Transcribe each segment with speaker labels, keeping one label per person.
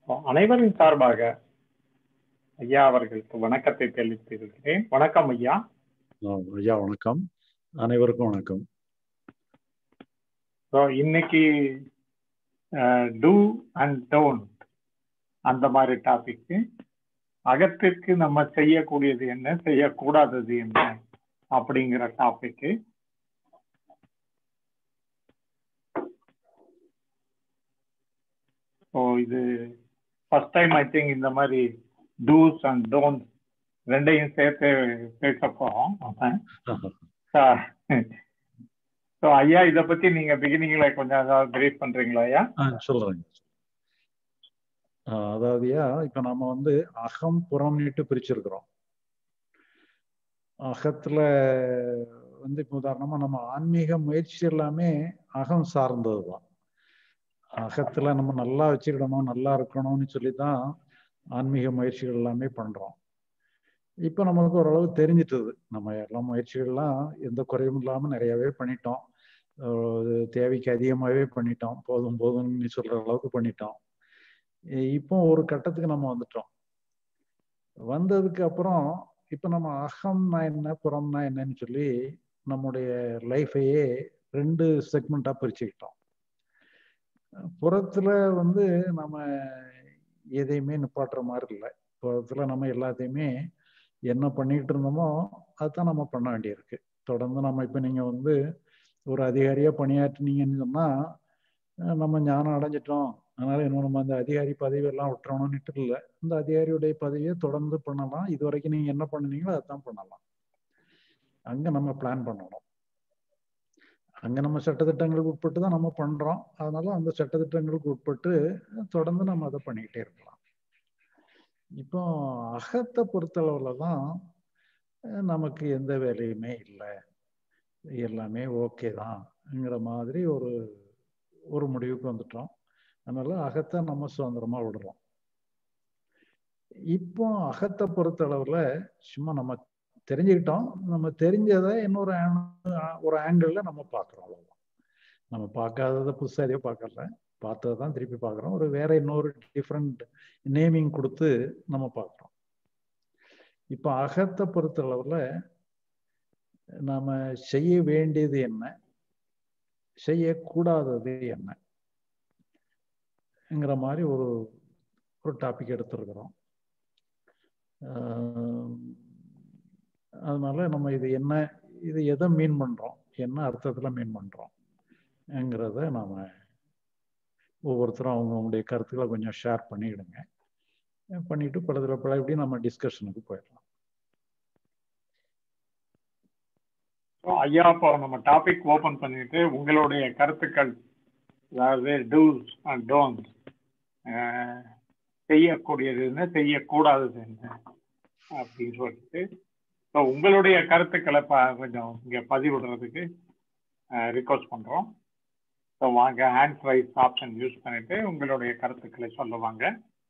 Speaker 1: அனைவரின் சார்பாக ஐயா அவர்களுக்கு வணக்கத்தை தெரிவித்திருக்கிறேன் வணக்கம் ஐயா
Speaker 2: ஆ, ஐயா வணக்கம் அனைவருக்கும் வணக்கம்
Speaker 1: ஸோ இன்னைக்கு டூ அண்ட் டோன்ட் அந்த மாதிரி டாபிக் அகத்திற்கு நம்ம செய்யக்கூடியது என்ன செய்யக்கூடாதது என்ன அப்படிங்கிற டாபிக் ஸோ இது ஃபர்ஸ்ட் டைம் ஐ திங்க் இந்த மாதிரி டூஸ் அண்ட் டோன்ட் ரெண்டையும் சேர்த்து பேச போறோம் ஸோ ஐயா இதை பத்தி நீங்க பிகினிங்ல கொஞ்சம் ஏதாவது பிரீஃப் பண்றீங்களா ஐயா
Speaker 2: ஆ சொல்றேங்க ஆ, அதாவது ஐயா இப்ப நம்ம வந்து அகம் புறம்னுட்டு பிரிச்சிருக்கிறோம் அகத்துல வந்து இப்ப உதாரணமா நம்ம ஆன்மீக முயற்சி எல்லாமே அகம் சார்ந்ததுதான் அகத்துல நம்ம நல்லா வச்சுக்கிடணும் நல்லா இருக்கணும்னு சொல்லி தான் ஆன்மீக முயற்சிகள் எல்லாமே பண்றோம் இப்போ நமக்கு ஓரளவு தெரிஞ்சிட்டது நம்ம எல்லா முயற்சிகள்லாம் எந்த குறையும் இல்லாம நிறையவே பண்ணிட்டோம் அஹ் தேவைக்கு அதிகமாகவே பண்ணிட்டோம் போதும் போதும்னு சொல்ற அளவுக்கு பண்ணிட்டோம் இ- இப்போ ஒரு கட்டத்துக்கு நம்ம வந்துட்டோம் வந்ததுக்கு அப்புறம் இப்போ நம்ம அகம்னா என்ன புறம்னா என்னன்னு சொல்லி நம்முடைய லைஃபையே ரெண்டு செக்மெண்டா பிரிச்சுக்கிட்டோம் புறத்துல வந்து நம்ம எதையுமே நிப்பாட்டுற மாதிரி இல்லை புறத்துல நம்ம எல்லாத்தையுமே என்ன பண்ணிட்டு இருந்தோமோ அதுதான் நம்ம பண்ண வேண்டியிருக்கு தொடர்ந்து நம்ம இப்போ நீங்க வந்து ஒரு அதிகாரியா பணியாற்றினீங்கன்னு சொன்னா அஹ் நம்ம ஞானம் அடைஞ்சிட்டோம் அதனால இன்னும் நம்ம அந்த அதிகாரி பதவி எல்லாம் விட்டுறணும்னுட்டு இல்லை இந்த அதிகாரியுடைய பதவியை தொடர்ந்து பண்ணலாம் இது வரைக்கும் நீங்க என்ன பண்ணுனீங்களோ அதான் பண்ணலாம் அங்க நம்ம பிளான் பண்ணணும் அங்க நம்ம சட்டத்திட்டங்களுக்கு உட்பட்டு தான் நம்ம பண்றோம் அதனால அந்த சட்டத்திட்டங்களுக்கு உட்பட்டு தொடர்ந்து நம்ம அதை பண்ணிக்கிட்டே இருக்கலாம் இப்போ அகத்தை பொறுத்தளவுல தான் அஹ் நமக்கு எந்த வேலையுமே இல்லை எல்லாமே ஓகே தான்ங்கிற மாதிரி ஒரு ஒரு முடிவுக்கு வந்துட்டோம் அதனால அகத்தை நம்ம சுதந்திரமா விடுறோம் இப்போ அகத்தை பொறுத்தளவுல சும்மா நம்ம தெரிஞ்சுக்கிட்டோம் நம்ம தெரிஞ்சதை இன்னொரு ஆ- ஒரு ஆங்கிள் நம்ம பார்க்குறோம் அவ்வளவுதான் நம்ம பார்க்காததை புதுசாக எதையோ பார்க்கல பார்த்ததை தான் திருப்பி பார்க்குறோம் ஒரு வேற இன்னொரு டிஃப்ரெண்ட் நேமிங் கொடுத்து நம்ம பார்க்குறோம் இப்போ அகத்தை பொறுத்தளவுல நாம செய்ய வேண்டியது என்ன செய்யக்கூடாதது என்னங்கிற மாதிரி ஒரு ஒரு டாபிக் எடுத்திருக்கிறோம் ஆஹ் அதனால நம்ம இது என்ன இது எதை மீன் பண்றோம் என்ன அர்த்தத்துல மீன் பண்றோம்ங்கிறத நாம ஒவ்வொருத்தரும் அவங்கவுங்களுடைய கருத்துக்களை கொஞ்சம் ஷேர் பண்ணிக்கிடுங்க பண்ணிட்டு படத்துல பழபடி நம்ம டிஸ்கஷனுக்கு போயிடலாம்
Speaker 1: ஸோ ஐயா இப்போ நம்ம டாபிக் ஓபன் பண்ணிட்டு உங்களுடைய கருத்துக்கள் அதாவது டூஸ் அண்ட் டோன்ட் செய்யக்கூடியது என்ன செய்யக்கூடாதது என்ன அப்படின்னு சொல்லிட்டு ஸோ உங்களுடைய கருத்துக்களை ப கொஞ்சம் இங்கே பதிவிடுறதுக்கு ரிக்வஸ்ட் பண்ணுறோம் ஸோ வாங்க ஹேண்ட் ரைஸ் ஆப்ஷன் யூஸ் பண்ணிட்டு உங்களுடைய கருத்துக்களை சொல்லுவாங்க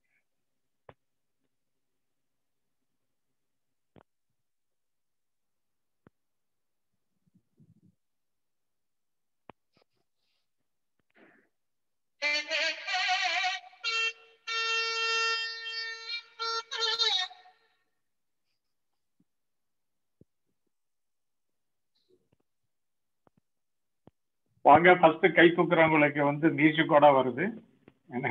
Speaker 1: வாங்க ஃபர்ஸ்ட் கை தூக்குறவங்களுக்கு வந்து மியூசிக்கோட வருது என்ன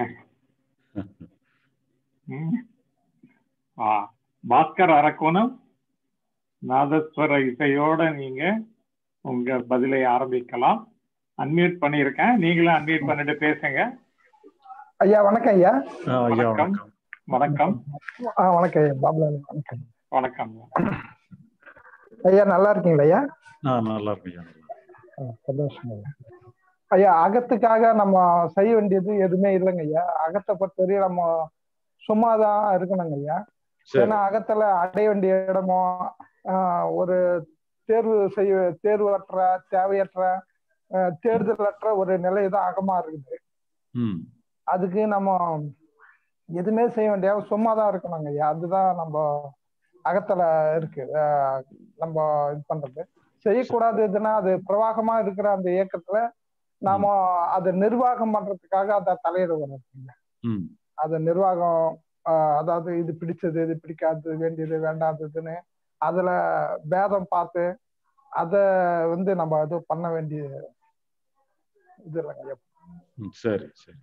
Speaker 1: ம். ஆ பாஸ்கர் அரக்கோணம் நாதஸ்வர இசையோட நீங்க உங்க பதிலை ஆரம்பிக்கலாம் அன்மியூட் பண்ணியிருக்கேன் நீங்களும் அன்மியூட் பண்ணிட்டு பேசுங்க
Speaker 3: ஐயா வணக்கம் ஐயா
Speaker 2: ஆஹ் ஐயா
Speaker 1: வணக்கம்.
Speaker 2: வணக்கம்
Speaker 1: வணக்கம்
Speaker 3: ஆ வணக்கம் ஐயா பாபுலால் வணக்கம்
Speaker 1: வணக்கம்
Speaker 3: ஐயா நல்லா இருக்கீங்களா ஐயா
Speaker 2: ஆ நல்லா இருக்கு ஐயா நல்லா இருக்கு.
Speaker 3: ஆ, சந்தோஷம் ஐயா ஐயா அகத்துக்காக நம்ம செய்ய வேண்டியது எதுவுமே இல்லைங்க ஐயா அகத்தை பொறுத்தவரையும் நம்ம சும்மா தான் இருக்கணுங்க ஐயா
Speaker 2: சரி
Speaker 3: ஏன்னா அகத்துல அடைய வேண்டிய இடமோ ஆ, ஒரு தேர்வு செய்ய தேர்வற்ற தேவையற்ற ஆ, தேர்தலற்ற ஒரு நிலை தான் அகமா இருக்குது
Speaker 2: ம்
Speaker 3: அதுக்கு நம்ம எதுவுமே செய்ய வேண்டிய சும்மா தான் இருக்கணுங்க ஐயா அதுதான் நம்ம அகத்துல இருக்கு ஆஹ் நம்ம இது பண்றது செய்யக்கூடாது எதுனா அது பிரவாகமா இருக்கிற அந்த இயக்கத்துல நாம அதை நிர்வாகம் பண்றதுக்காக அதை தலையிட வரும்
Speaker 2: ம்
Speaker 3: அது நிர்வாகம் ஆஹ் அதாவது இது பிடிச்சது இது பிடிக்காதது வேண்டியது வேண்டாததுன்னு அதுல பேதம் பார்த்து அத வந்து நம்ம இது பண்ண வேண்டிய இது இல்லைங்க
Speaker 2: ம், சரி சரி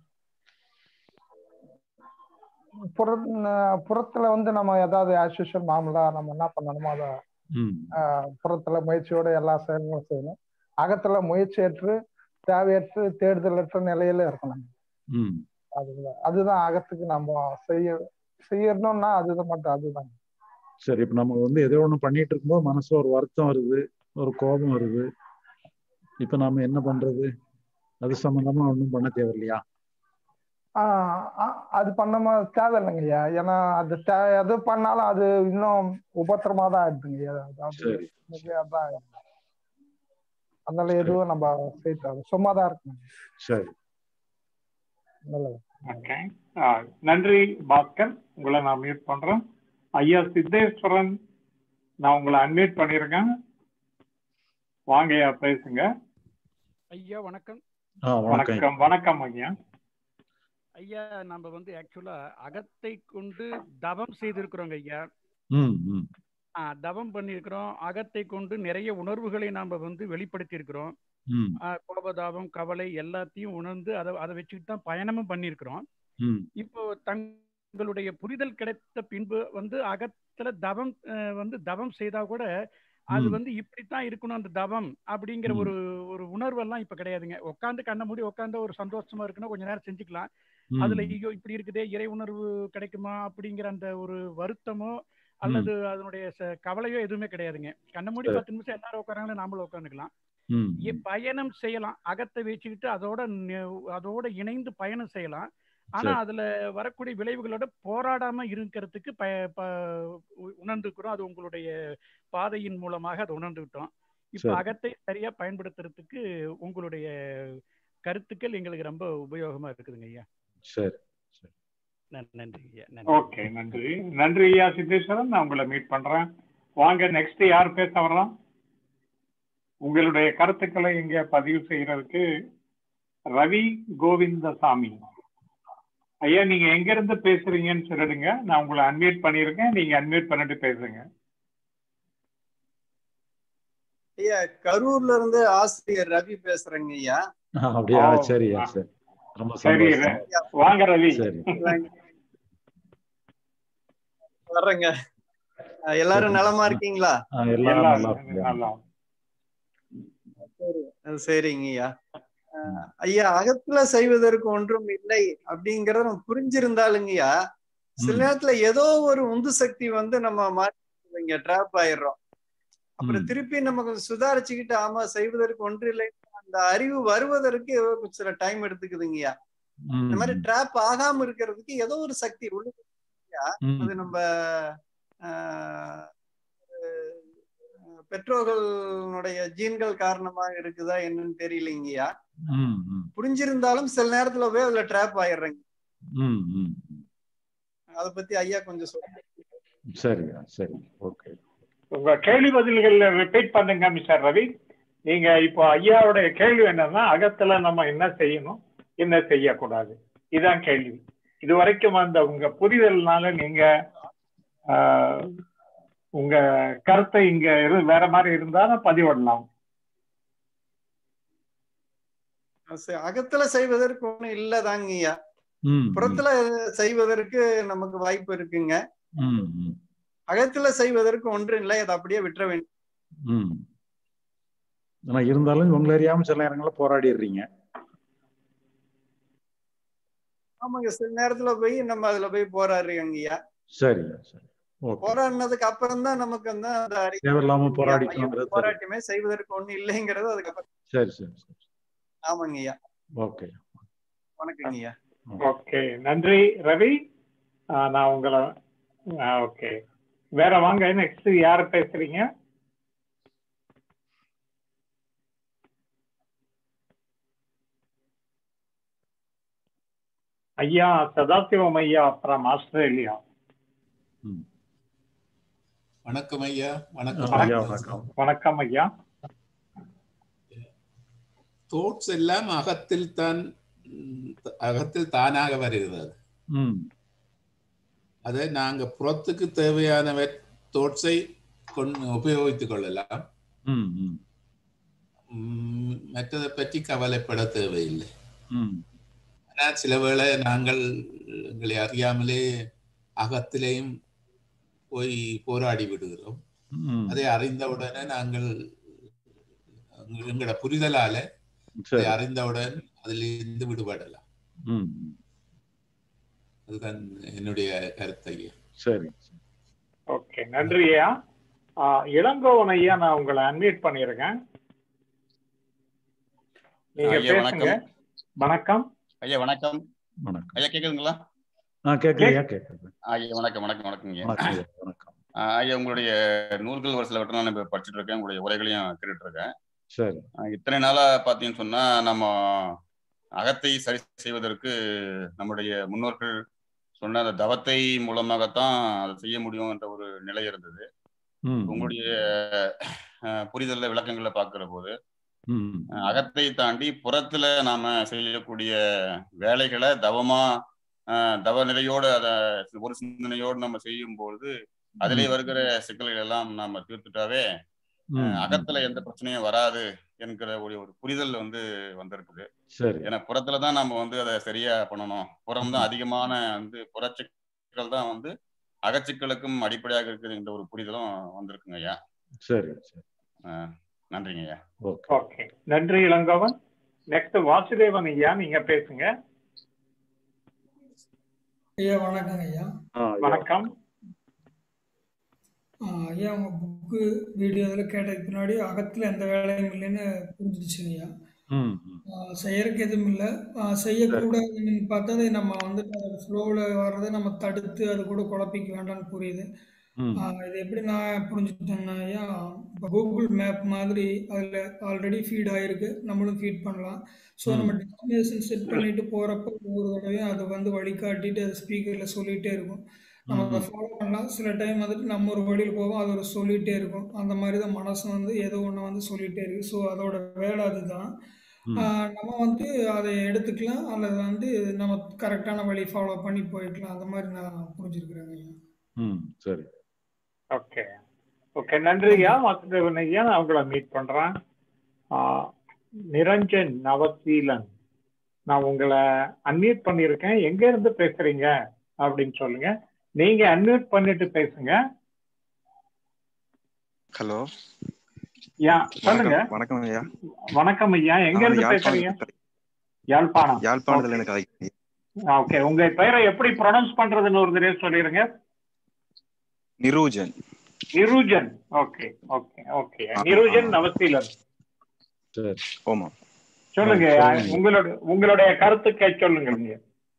Speaker 3: புற புறத்துல வந்து நம்ம ஏதாவது ஆஸ்யூஷுவல் மாமூலா நம்ம என்ன பண்ணணுமோ அதை
Speaker 2: ம்
Speaker 3: ஆஹ் புறத்துல முயற்சியோட எல்லா செயல்களும் செய்யணும் அகத்துல முயற்சியற்று தேவையற்று தேடுதலற்ற நிலையில இருக்கணும்
Speaker 2: ம்
Speaker 3: அதுதான் அதுதான் அகத்துக்கு நம்ம செய்ய செய்யணும்னா அதுதான் மட்டும் அதுதான்
Speaker 2: சரி இப்ப நம்ம வந்து ஏதோ ஒண்ணு பண்ணிட்டு இருக்கும்போது மனசுல ஒரு வருத்தம் வருது ஒரு கோபம் வருது இப்ப நாம என்ன பண்றது அது சம்பந்தமா ஒண்ணும் பண்ண தேவையில்லையா
Speaker 3: ஆஹ் அ- அது பண்ணாம தேவையில்லைங்கய்யா ஏன்னா அது தே எது பண்ணாலும் அது இன்னும் உபத்திரமா தான் ஆயிடுதுங்கய்யா அதாவது
Speaker 2: சரி
Speaker 3: இன்னைக்கு அதான் ஆயிடுது. அதனால எதுவும் நம்ம செய்ய சும்மா தான் இருக்கணும்
Speaker 2: சரி
Speaker 3: நல்லது
Speaker 1: ஓகே நன்றி பாஸ்கர் உங்களை நான் மியூட் பண்றேன் ஐயா சித்தேஸ்வரன் நான் உங்களை அன்மியூட் பண்ணியிருக்கேன் வாங்க ஐயா பேசுங்க
Speaker 4: ஐயா வணக்கம்
Speaker 2: ஆ வணக்கம்
Speaker 1: வணக்கம் வணக்கம் ஐயா
Speaker 4: ஐயா நம்ம வந்து ஆக்சுவலா அகத்தை கொண்டு தவம் செய்திருக்கிறோங்க ஐயா
Speaker 2: ம் ம்
Speaker 4: ஆ, தவம் பண்ணியிருக்கிறோம் அகத்தை கொண்டு நிறைய உணர்வுகளை நாம வந்து வெளிப்படுத்தி இருக்கிறோம்
Speaker 2: ம்
Speaker 4: கோபதாபம் கவலை எல்லாத்தையும் உணர்ந்து அதை அதை வச்சுக்கிட்டு தான் பயணமும் பண்ணியிருக்கிறோம்
Speaker 2: ம்
Speaker 4: இப்போ தங்களுடைய புரிதல் கிடைத்த பின்பு வந்து அகத்துல தவம் அஹ், வந்து தவம் செய்தா கூட அது
Speaker 2: ம்.
Speaker 4: வந்து இப்படித்தான் இருக்கணும் அந்த தவம் அப்படிங்கிற
Speaker 2: ம்.
Speaker 4: ஒரு ஒரு உணர்வெல்லாம் இப்ப கிடையாதுங்க உட்காந்து கண்ண மூடி உட்காந்து ஒரு சந்தோஷமா இருக்குன்னா கொஞ்ச நேரம் செஞ்சுக்கலாம்
Speaker 2: ம்.
Speaker 4: அதுல ஐயோ இப்படி இருக்குதே இறை உணர்வு கிடைக்குமா அப்படிங்கிற அந்த ஒரு வருத்தமோ அல்லது அதனுடைய ச- கவலையோ எதுவுமே கிடையாதுங்க கண்ண மூடி
Speaker 2: சரி.
Speaker 4: பத்து நிமிஷம் எல்லாரும் உட்காராங்களே நாமளும் உட்காந்துக்கலாம்
Speaker 2: ம்
Speaker 4: இ- பயணம் செய்யலாம் அகத்தை வச்சுக்கிட்டு அதோட நெ- அதோட இணைந்து பயணம் செய்யலாம் ஆனா
Speaker 2: சரி.
Speaker 4: அதுல வரக்கூடிய விளைவுகளோட போராடாம இருக்கிறதுக்கு ப ப- உ- உணர்ந்துக்கிறோம் அது உங்களுடைய பாதையின் மூலமாக அதை உணர்ந்துக்கிட்டோம் இப்ப
Speaker 2: சரி.
Speaker 4: அகத்தை சரியா பயன்படுத்துறதுக்கு உங்களுடைய கருத்துக்கள் எங்களுக்கு ரொம்ப உபயோகமா இருக்குதுங்க ஐயா
Speaker 2: சரி
Speaker 4: நன்- நன்றி ஐயா நன்றி
Speaker 1: ஓகே நன்றி நன்றி ஐயா சித்தேஸ்வரன் நான் உங்களை மீட் பண்றேன் வாங்க நெக்ஸ்ட் யார் பேச வர்றோம் உங்களுடைய கருத்துக்களை இங்க பதிவு செய்யறதுக்கு ரவி கோவிந்தசாமி ஐயா நீங்க எங்க இருந்து பேசுறீங்கன்னு சொல்லிடுங்க நான் உங்களை அன்மியூட் பண்ணிருக்கேன் நீங்க அன்மியூட் பண்ணிட்டு பேசுங்க
Speaker 5: ஐயா கரூர்ல இருந்து ஆசிரியர் ரவி பேசுறேங்க ஐயா
Speaker 2: ஆ, அப்படியா
Speaker 1: ஓ.
Speaker 2: சரியா சரி ரொம்ப
Speaker 1: சரி
Speaker 2: சந்தோஷம்
Speaker 1: வாங்க ரவி
Speaker 2: சரி
Speaker 5: வர்றேங்க அஹ் எல்லாரும் நலமா இருக்கீங்களா
Speaker 2: ஆ, எல்லாரும் நல்லா
Speaker 1: எல்லாம்
Speaker 2: இருக்காங்க.
Speaker 1: நல்லா
Speaker 5: அஹ் சரிங்க ஐயா அஹ் ஐயா அகத்துல செய்வதற்கு ஒன்றும் இல்லை அப்படிங்கறத நம்ம புரிஞ்சிருந்தாலுங்கய்யா சில
Speaker 2: ம்.
Speaker 5: நேரத்துல ஏதோ ஒரு உந்து சக்தி வந்து நம்ம மாற்றி ட்ராப் ஆயிடுறோம் அப்புறம்
Speaker 2: ம்.
Speaker 5: திருப்பி நம்ம கொஞ்சம் சுதாரிச்சுக்கிட்டு ஆமா செய்வதற்கு ஒன்று இல்லை அந்த அறிவு வருவதற்கு ஏதோ கொஞ்சம் சில டைம் எடுத்துக்குதுங்கய்யா
Speaker 2: ம்,
Speaker 5: இந்த மாதிரி ட்ராப் ஆகாம இருக்கிறதுக்கு ஏதோ ஒரு சக்தி உள்ள
Speaker 2: ம்,
Speaker 5: அது நம்ம ஆஹ், அஹ், பெற்றோர்களுடைய ஜீன்கள் காரணமா இருக்குதா என்னன்னு தெரியலைங்கய்யா
Speaker 2: ம், ம்,
Speaker 5: புரிஞ்சிருந்தாலும் சில நேரத்துல போய் அதுல ட்ராப் ஆயிடுறேங்க
Speaker 2: ம், ம்.
Speaker 5: அதை பத்தி ஐயா கொஞ்சம் சொல்லுங்க
Speaker 2: சரியா சரி ஓகே
Speaker 1: உங்க கேள்வி பதில்கள் ரிப்பீட் பண்ணுங்க மிஸ்டர் ரவி நீங்க இப்போ ஐயாவுடைய கேள்வி என்னன்னா அகத்துல நம்ம என்ன செய்யணும் என்ன செய்யக்கூடாது இதுதான் கேள்வி இது வரைக்கும் அந்த உங்க புரிதல்னால நீங்க ஆஹ், உங்க கருத்தை இங்க இரு வேற மாதிரி இருந்தாலும் பதிவிடலாம்
Speaker 5: சரி, அகத்துல செய்வதற்கு ஒண்ணும் இல்லதாங்கய்யா
Speaker 2: ம், ம்,
Speaker 5: புறத்துல செய்வதற்கு நமக்கு வாய்ப்பு இருக்குங்க
Speaker 2: ம், ம்,
Speaker 5: அகத்துல செய்வதற்கு ஒன்றும் இல்லை அதை அப்படியே விட்டுற வேண்டும்
Speaker 2: ம். ஆனா இருந்தாலும் உங்களை அறியாம சில நேரங்கள்ல போராடிடுறீங்க
Speaker 5: ஆமாங்க சில நேரத்துல போய் நம்ம அதுல போய் போராடுறீங்கய்யா
Speaker 2: சரியா சரி ஓகே
Speaker 5: போராடினதுக்கு அப்புறம் தான் நமக்கு வந்து அந்த அறிவு
Speaker 2: தேவையில்லாம
Speaker 5: ஐயா,
Speaker 2: போராடிக்கணுங்கிறது தெரியும்.
Speaker 5: போராட்டமே செய்வதற்கு ஒண்ணு இல்லைங்கிறது அதுக்கப்புறம்
Speaker 2: சரி சரி சரி
Speaker 5: ஆமாங்க ஐயா
Speaker 2: ஓகே
Speaker 5: வணக்கங்க ஐயா
Speaker 1: ஓகே நன்றி ரவி ஆஹ், நான் உங்களை ஓகே வேற வாங்க நெக்ஸ்ட் யார் பேசுறீங்க ஐயா சதாசிவம் ஐயா அப்புறம் ஆஸ்திரேலியா
Speaker 6: வணக்கம் ஐயா வணக்கம்
Speaker 2: ஐயா வணக்கம்
Speaker 1: வணக்கம் ஐயா
Speaker 6: தோட்ஸ் எல்லாம் அகத்தில் தான் ம், அகத்தில் தானாக வருகிறது
Speaker 2: ம்
Speaker 6: அதை நாங்க புறத்துக்கு தேவையான தோட்ஸை கொண்டு உபயோகித்துக் கொள்ளலாம்
Speaker 2: ம் ம்
Speaker 6: உம், மற்றதை பற்றி கவலைப்பட தேவையில்லை
Speaker 2: ம்
Speaker 6: ஆனால் சில வேளை நாங்கள் எங்களை அறியாமலே அகத்திலேயும் போய் போராடி விடுகிறோம்
Speaker 2: ம்
Speaker 6: அதை அறிந்தவுடனே நாங்கள் எங்களோட புரிதலால அதை
Speaker 2: சரி
Speaker 6: அறிந்தவுடன் அதிலிருந்து விடுபடலாம்
Speaker 2: ம் ம்.
Speaker 6: அதுதான் என்னுடைய கருத்து ஐயா
Speaker 2: சரி
Speaker 1: ஓகே நன்றி ஐயா ஆஹ் இளங்கோவன் ஐயா நான் உங்களை அன்மியூட் பண்ணிருக்கேன் நீங்க
Speaker 7: ஐயா
Speaker 1: பேசுங்க
Speaker 7: வணக்கம்
Speaker 1: வணக்கம்
Speaker 7: ஐயா வணக்கம்
Speaker 2: வணக்கம்
Speaker 7: ஐயா கேக்குதுங்களா
Speaker 2: ஆ கேட்குறியா கேட்குது
Speaker 7: ஐயா வணக்கம் வணக்கம் வணக்கம் ஐயா
Speaker 2: வணக்கம் ஐயா, வணக்கம்
Speaker 7: ஆஹ் ஐயா உங்களுடைய நூல்கள் ஒரு சிலவற்றை நான் இப்ப படிச்சுட்டு இருக்கேன் உங்களுடைய உரைகளையும் கேட்டுட்டு இருக்கேன்
Speaker 2: சரி
Speaker 7: ஆஹ் இத்தனை நாளா பாத்தீங்கன்னு சொன்னா நம்ம அகத்தை சரி செய்வதற்கு நம்முடைய முன்னோர்கள் சொன்ன அந்த தவத்தை மூலமாகத்தான் அதை செய்ய முடியும் என்ற ஒரு நிலை இருந்தது
Speaker 2: ம்
Speaker 7: உங்களுடைய ஆஹ் புரிதல்ல விளக்கங்களை பார்க்கிற போது
Speaker 2: ம்
Speaker 7: அஹ் அகத்தை தாண்டி புறத்துல நாம செய்யக்கூடிய வேலைகளை தவமா அஹ் தவ நிலையோடு அத ஒரு சிந்தனையோடு நம்ம செய்யும் பொழுது அதிலே வருகிற சிக்கல்கள் எல்லாம் நாம தீர்த்துட்டாவே
Speaker 2: ம்,
Speaker 7: அஹ்
Speaker 2: ம்.
Speaker 7: அகத்துல எந்த பிரச்சனையும் வராது என்கிற ஒரு ஒரு புரிதல் வந்து வந்திருக்குது
Speaker 2: சரி
Speaker 7: ஏன்னா புறத்துல தான் நம்ம வந்து அதை சரியா பண்ணணும் புறம் தான் அதிகமான வந்து புறச்சிக்கல் தான் வந்து அகச்சிக்கலுக்கும் அடிப்படையாக இருக்குது என்ற ஒரு புரிதலும் வந்திருக்குங்க ஐயா
Speaker 2: சரி சரி
Speaker 7: அஹ் நன்றிங்க ஐயா
Speaker 2: ஓகே
Speaker 1: ஓகே நன்றி இளங்கோவன் நெக்ஸ்ட் வாசுதேவன் ஐயா நீங்க பேசுங்க
Speaker 8: ஐயா வணக்கங்க ஐயா
Speaker 2: ஆ ஐயா.
Speaker 1: வணக்கம்
Speaker 8: ஆ, ஐயா உங்க புக்கு வீடியோ இதில் கேட்டதுக்கு பின்னாடி அகத்தில் எந்த வேலையும் இல்லைன்னு புரிஞ்சிடுச்சுங்க ஐயா
Speaker 2: ம் ம்.
Speaker 8: ஆ, செய்யறதுக்கு எதுவும் இல்லை செய்யக்கூடாதுன்னு பார்த்தா அதை நம்ம வந்துட்டு அது ஃப்ளோவில் வர்றதை நம்ம தடுத்து அது கூட குழப்பிக்க வேண்டாம்னு புரியுது
Speaker 2: ம்
Speaker 8: ஆ, இது எப்படி நான் புரிஞ்சுக்கிட்டேன்னா ஐயா இப்போ கூகுள் மேப் மாதிரி அதில் ஆல்ரெடி ஃபீட் ஆகிருக்கு நம்மளும் ஃபீட் பண்ணலாம் ஸோ
Speaker 2: ம்.
Speaker 8: நம்ம டெஸ்டினேஷன் செட் பண்ணிட்டு போகிறப்ப ஒவ்வொரு தடவையும் அது வந்து வழிகாட்டிட்டு அது ஸ்பீக்கரில் சொல்லிகிட்டே இருக்கும் நம்ம அதை
Speaker 2: ம்.
Speaker 8: ஃபாலோ பண்ணலாம் சில டைம் வந்துட்டு நம்ம ஒரு வழியில் போவோம் அது ஒரு சொல்லிகிட்டே இருக்கும் அந்த மாதிரி தான் மனசு வந்து ஏதோ ஒன்று வந்து சொல்லிகிட்டே இருக்கு ஸோ அதோட வேலை அதுதான்
Speaker 2: ம்.
Speaker 8: ஆஹ் நம்ம வந்து அதை எடுத்துக்கலாம் அல்லது வந்து நம்ம கரெக்டான வழி ஃபாலோ பண்ணி போய்க்கலாம் அந்த மாதிரி நான் புரிஞ்சிருக்கிறேங்க ஐயா
Speaker 2: ம் சரி
Speaker 1: ஓகே ஓகே நன்றி ஐயா வாசுதேவன் ஐயா நான் உங்களை மீட் பண்றேன் ஆஹ் நிரஞ்சன் நவசீலன் நான் உங்களை அன்மியூட் பண்ணியிருக்கேன் எங்க இருந்து பேசுறீங்க அப்படின்னு சொல்லுங்க நீங்க அன்மியூட் பண்ணிட்டு பேசுங்க
Speaker 9: ஹலோ
Speaker 1: யா சொல்லுங்க
Speaker 9: வணக்கம் வணக்கம் ஐயா
Speaker 1: வணக்கம் ஐயா எங்க
Speaker 9: நான்
Speaker 1: இருந்து பேசுறீங்க
Speaker 9: யாழ்ப்பாணம்
Speaker 1: யாழ்ப்பாணம்
Speaker 9: யாழ்ப்பாணத்துல எனக்கு அது
Speaker 1: ஓகே உங்க பெயரை எப்படி ப்ரொனவுன்ஸ் பண்றதுன்னு ஒரு தடவை சொல்லிருங்க
Speaker 9: Nirujan
Speaker 1: Nirujan okay okay okay Nirujan Navaseelan
Speaker 2: சரி
Speaker 9: ஓமா
Speaker 1: சொல்லுங்க
Speaker 2: ஆ, சொல்லுங்க.
Speaker 1: உங்களோட உங்களுடைய கருத்துக்கை சொல்லுங்க நீங்க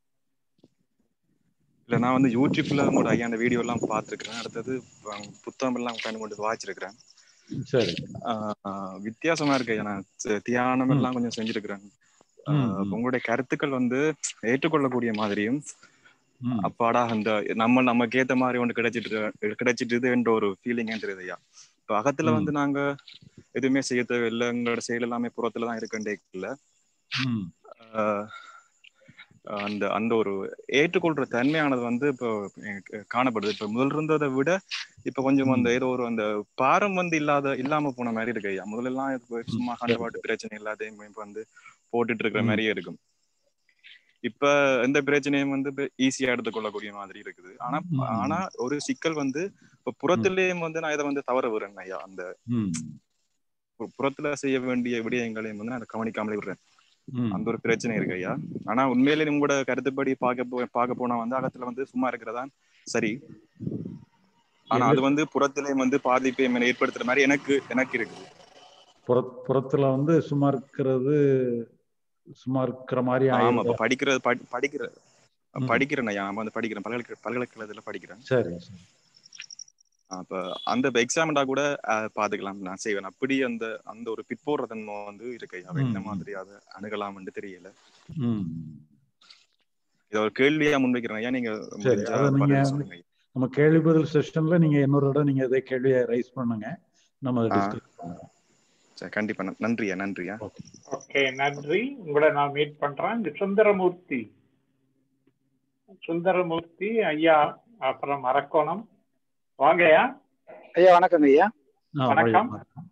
Speaker 9: இல்ல நான் வந்து யூடியூப்ல உங்களோட ஐயா அந்த வீடியோ எல்லாம் பார்த்துருக்கிறேன் அடுத்தது அஹ், புத்தகம் எல்லாம் பயன் கொண்டு வாசிச்சிருக்கிறேன்
Speaker 2: சரி
Speaker 9: ஆஹ், வித்தியாசமா இருக்கு ஐயா நான் தி- தியானம் எல்லாம் கொஞ்சம் செஞ்சிருக்கிறேன்
Speaker 2: ம்,
Speaker 9: ஆஹ்,
Speaker 2: ம்.
Speaker 9: உங்களுடைய கருத்துக்கள் வந்து ஏற்றுக்கொள்ளக்கூடிய மாதிரியும்
Speaker 2: ம்.
Speaker 9: அப்பாடா அந்த நம்ம நமக்கு ஏத்த மாதிரி ஒன்று கிடைச்சிட்டு கிடைச்சிட்டு என்ற ஒரு ஃபீலிங் தெரியுது ஐயா இப்ப அகத்துல
Speaker 2: ம்.
Speaker 9: வந்து நாங்க எதுவுமே செய்ய தேவையில்லை எங்களோட செயல் எல்லாமே புறத்துல தான் இருக்குன்றே இல்ல
Speaker 2: ம்
Speaker 9: ஆஹ் அந்த அந்த ஒரு ஏற்றுக்கொள்ற தன்மையானது வந்து இப்போ எனக்கு காணப்படுது இப்ப முதல் இருந்ததை விட இப்ப கொஞ்சம் அந்த ஏதோ ஒரு அந்த பாரம் வந்து இல்லாத இல்லாம போன மாதிரி இருக்கு ஐயா முதல்ல எல்லாம் இப்ப சும்மா கண்டபாட்டு பிரச்சனை எல்லாத்தையும் இப்ப வந்து போட்டுட்டு இருக்கிற
Speaker 2: ம்.
Speaker 9: மாதிரியே இருக்கும் இப்ப எந்த பிரச்சனையும் வந்து ஈஸியா எடுத்துக்கொள்ளக்கூடிய மாதிரி இருக்குது ஆனா
Speaker 2: ம்.
Speaker 9: ஆனா ஒரு சிக்கல் வந்து இப்ப புறத்திலேயும் வந்து நான் இதை வந்து தவற விடுறேன் ஐயா அந்த
Speaker 2: ம்
Speaker 9: பு- புறத்துல செய்ய வேண்டிய விடயங்களையும் வந்து நான் கவனிக்காமலே விடுறேன்
Speaker 2: ம்.
Speaker 9: அந்த ஒரு பிரச்சனை இருக்கு ஐயா ஆனா உண்மையிலே உங்களோட கருத்துப்படி பார்க்க போ பார்க்க போனா வந்து அகத்துல வந்து சும்மா இருக்கிறதா சரி ஆனா அது வந்து புறத்திலேயும் வந்து பாதிப்பை ஏற்படுத்துற மாதிரி எனக்கு எனக்கு இருக்கு
Speaker 2: புற புறத்துல வந்து சும்மா இருக்கிறது சும்மா இருக்கிற மாதிரி
Speaker 9: ஆமா
Speaker 2: ஆயிடுது
Speaker 9: இப்ப படிக்கிறது படி- படிக்கிற
Speaker 2: ம்.
Speaker 9: படிக்கிறேன் ஐயா நான் வந்து படிக்கிறேன் பல்கலைக்கழக பல்கலைக்கழகத்துல படிக்கிறேன்
Speaker 2: சரி சரி
Speaker 9: அப்ப அந்த எக்ஸாம்டா கூட அஹ், பாத்துக்கலாம் நான் செய்வேன் அப்படி அந்த அந்த ஒரு பிற்போடுற தன்மை வந்து இருக்கு ஐயா என்ன
Speaker 2: ம்.
Speaker 9: மாதிரி அதை அணுகலாம்னு தெரியல
Speaker 2: ம்
Speaker 9: இதை ஒரு கேள்வியா முன்வைக்கிறேன் ஐயா நீங்க
Speaker 2: சரி
Speaker 9: முடிஞ்சா
Speaker 2: அதை நீங்க
Speaker 9: பதில்
Speaker 2: வந்து
Speaker 9: சொல்லுங்க ஐயா.
Speaker 2: நம்ம கேள்வி பதில் செஷன்ல நீங்க இன்னொரு இடம் நீங்க இதே கேள்வியை ரைஸ் பண்ணுங்க நம்ம அதை
Speaker 9: ஆ.
Speaker 2: டிஸ்கஸ் பண்ணுவோம்
Speaker 9: சரி, கண்டிப்பா நன்- நன்றியா நன்றியா
Speaker 1: ஓகே நன்றி உங்களை நான் மீட் பண்றேன் இந்த சுந்தரமூர்த்தி சுந்தரமூர்த்தி ஐயா அப்புறம் அரக்கோணம் வாங்கய்யா
Speaker 10: ஐயா வணக்கங்க ஐயா
Speaker 2: ஆ,
Speaker 1: வணக்கம்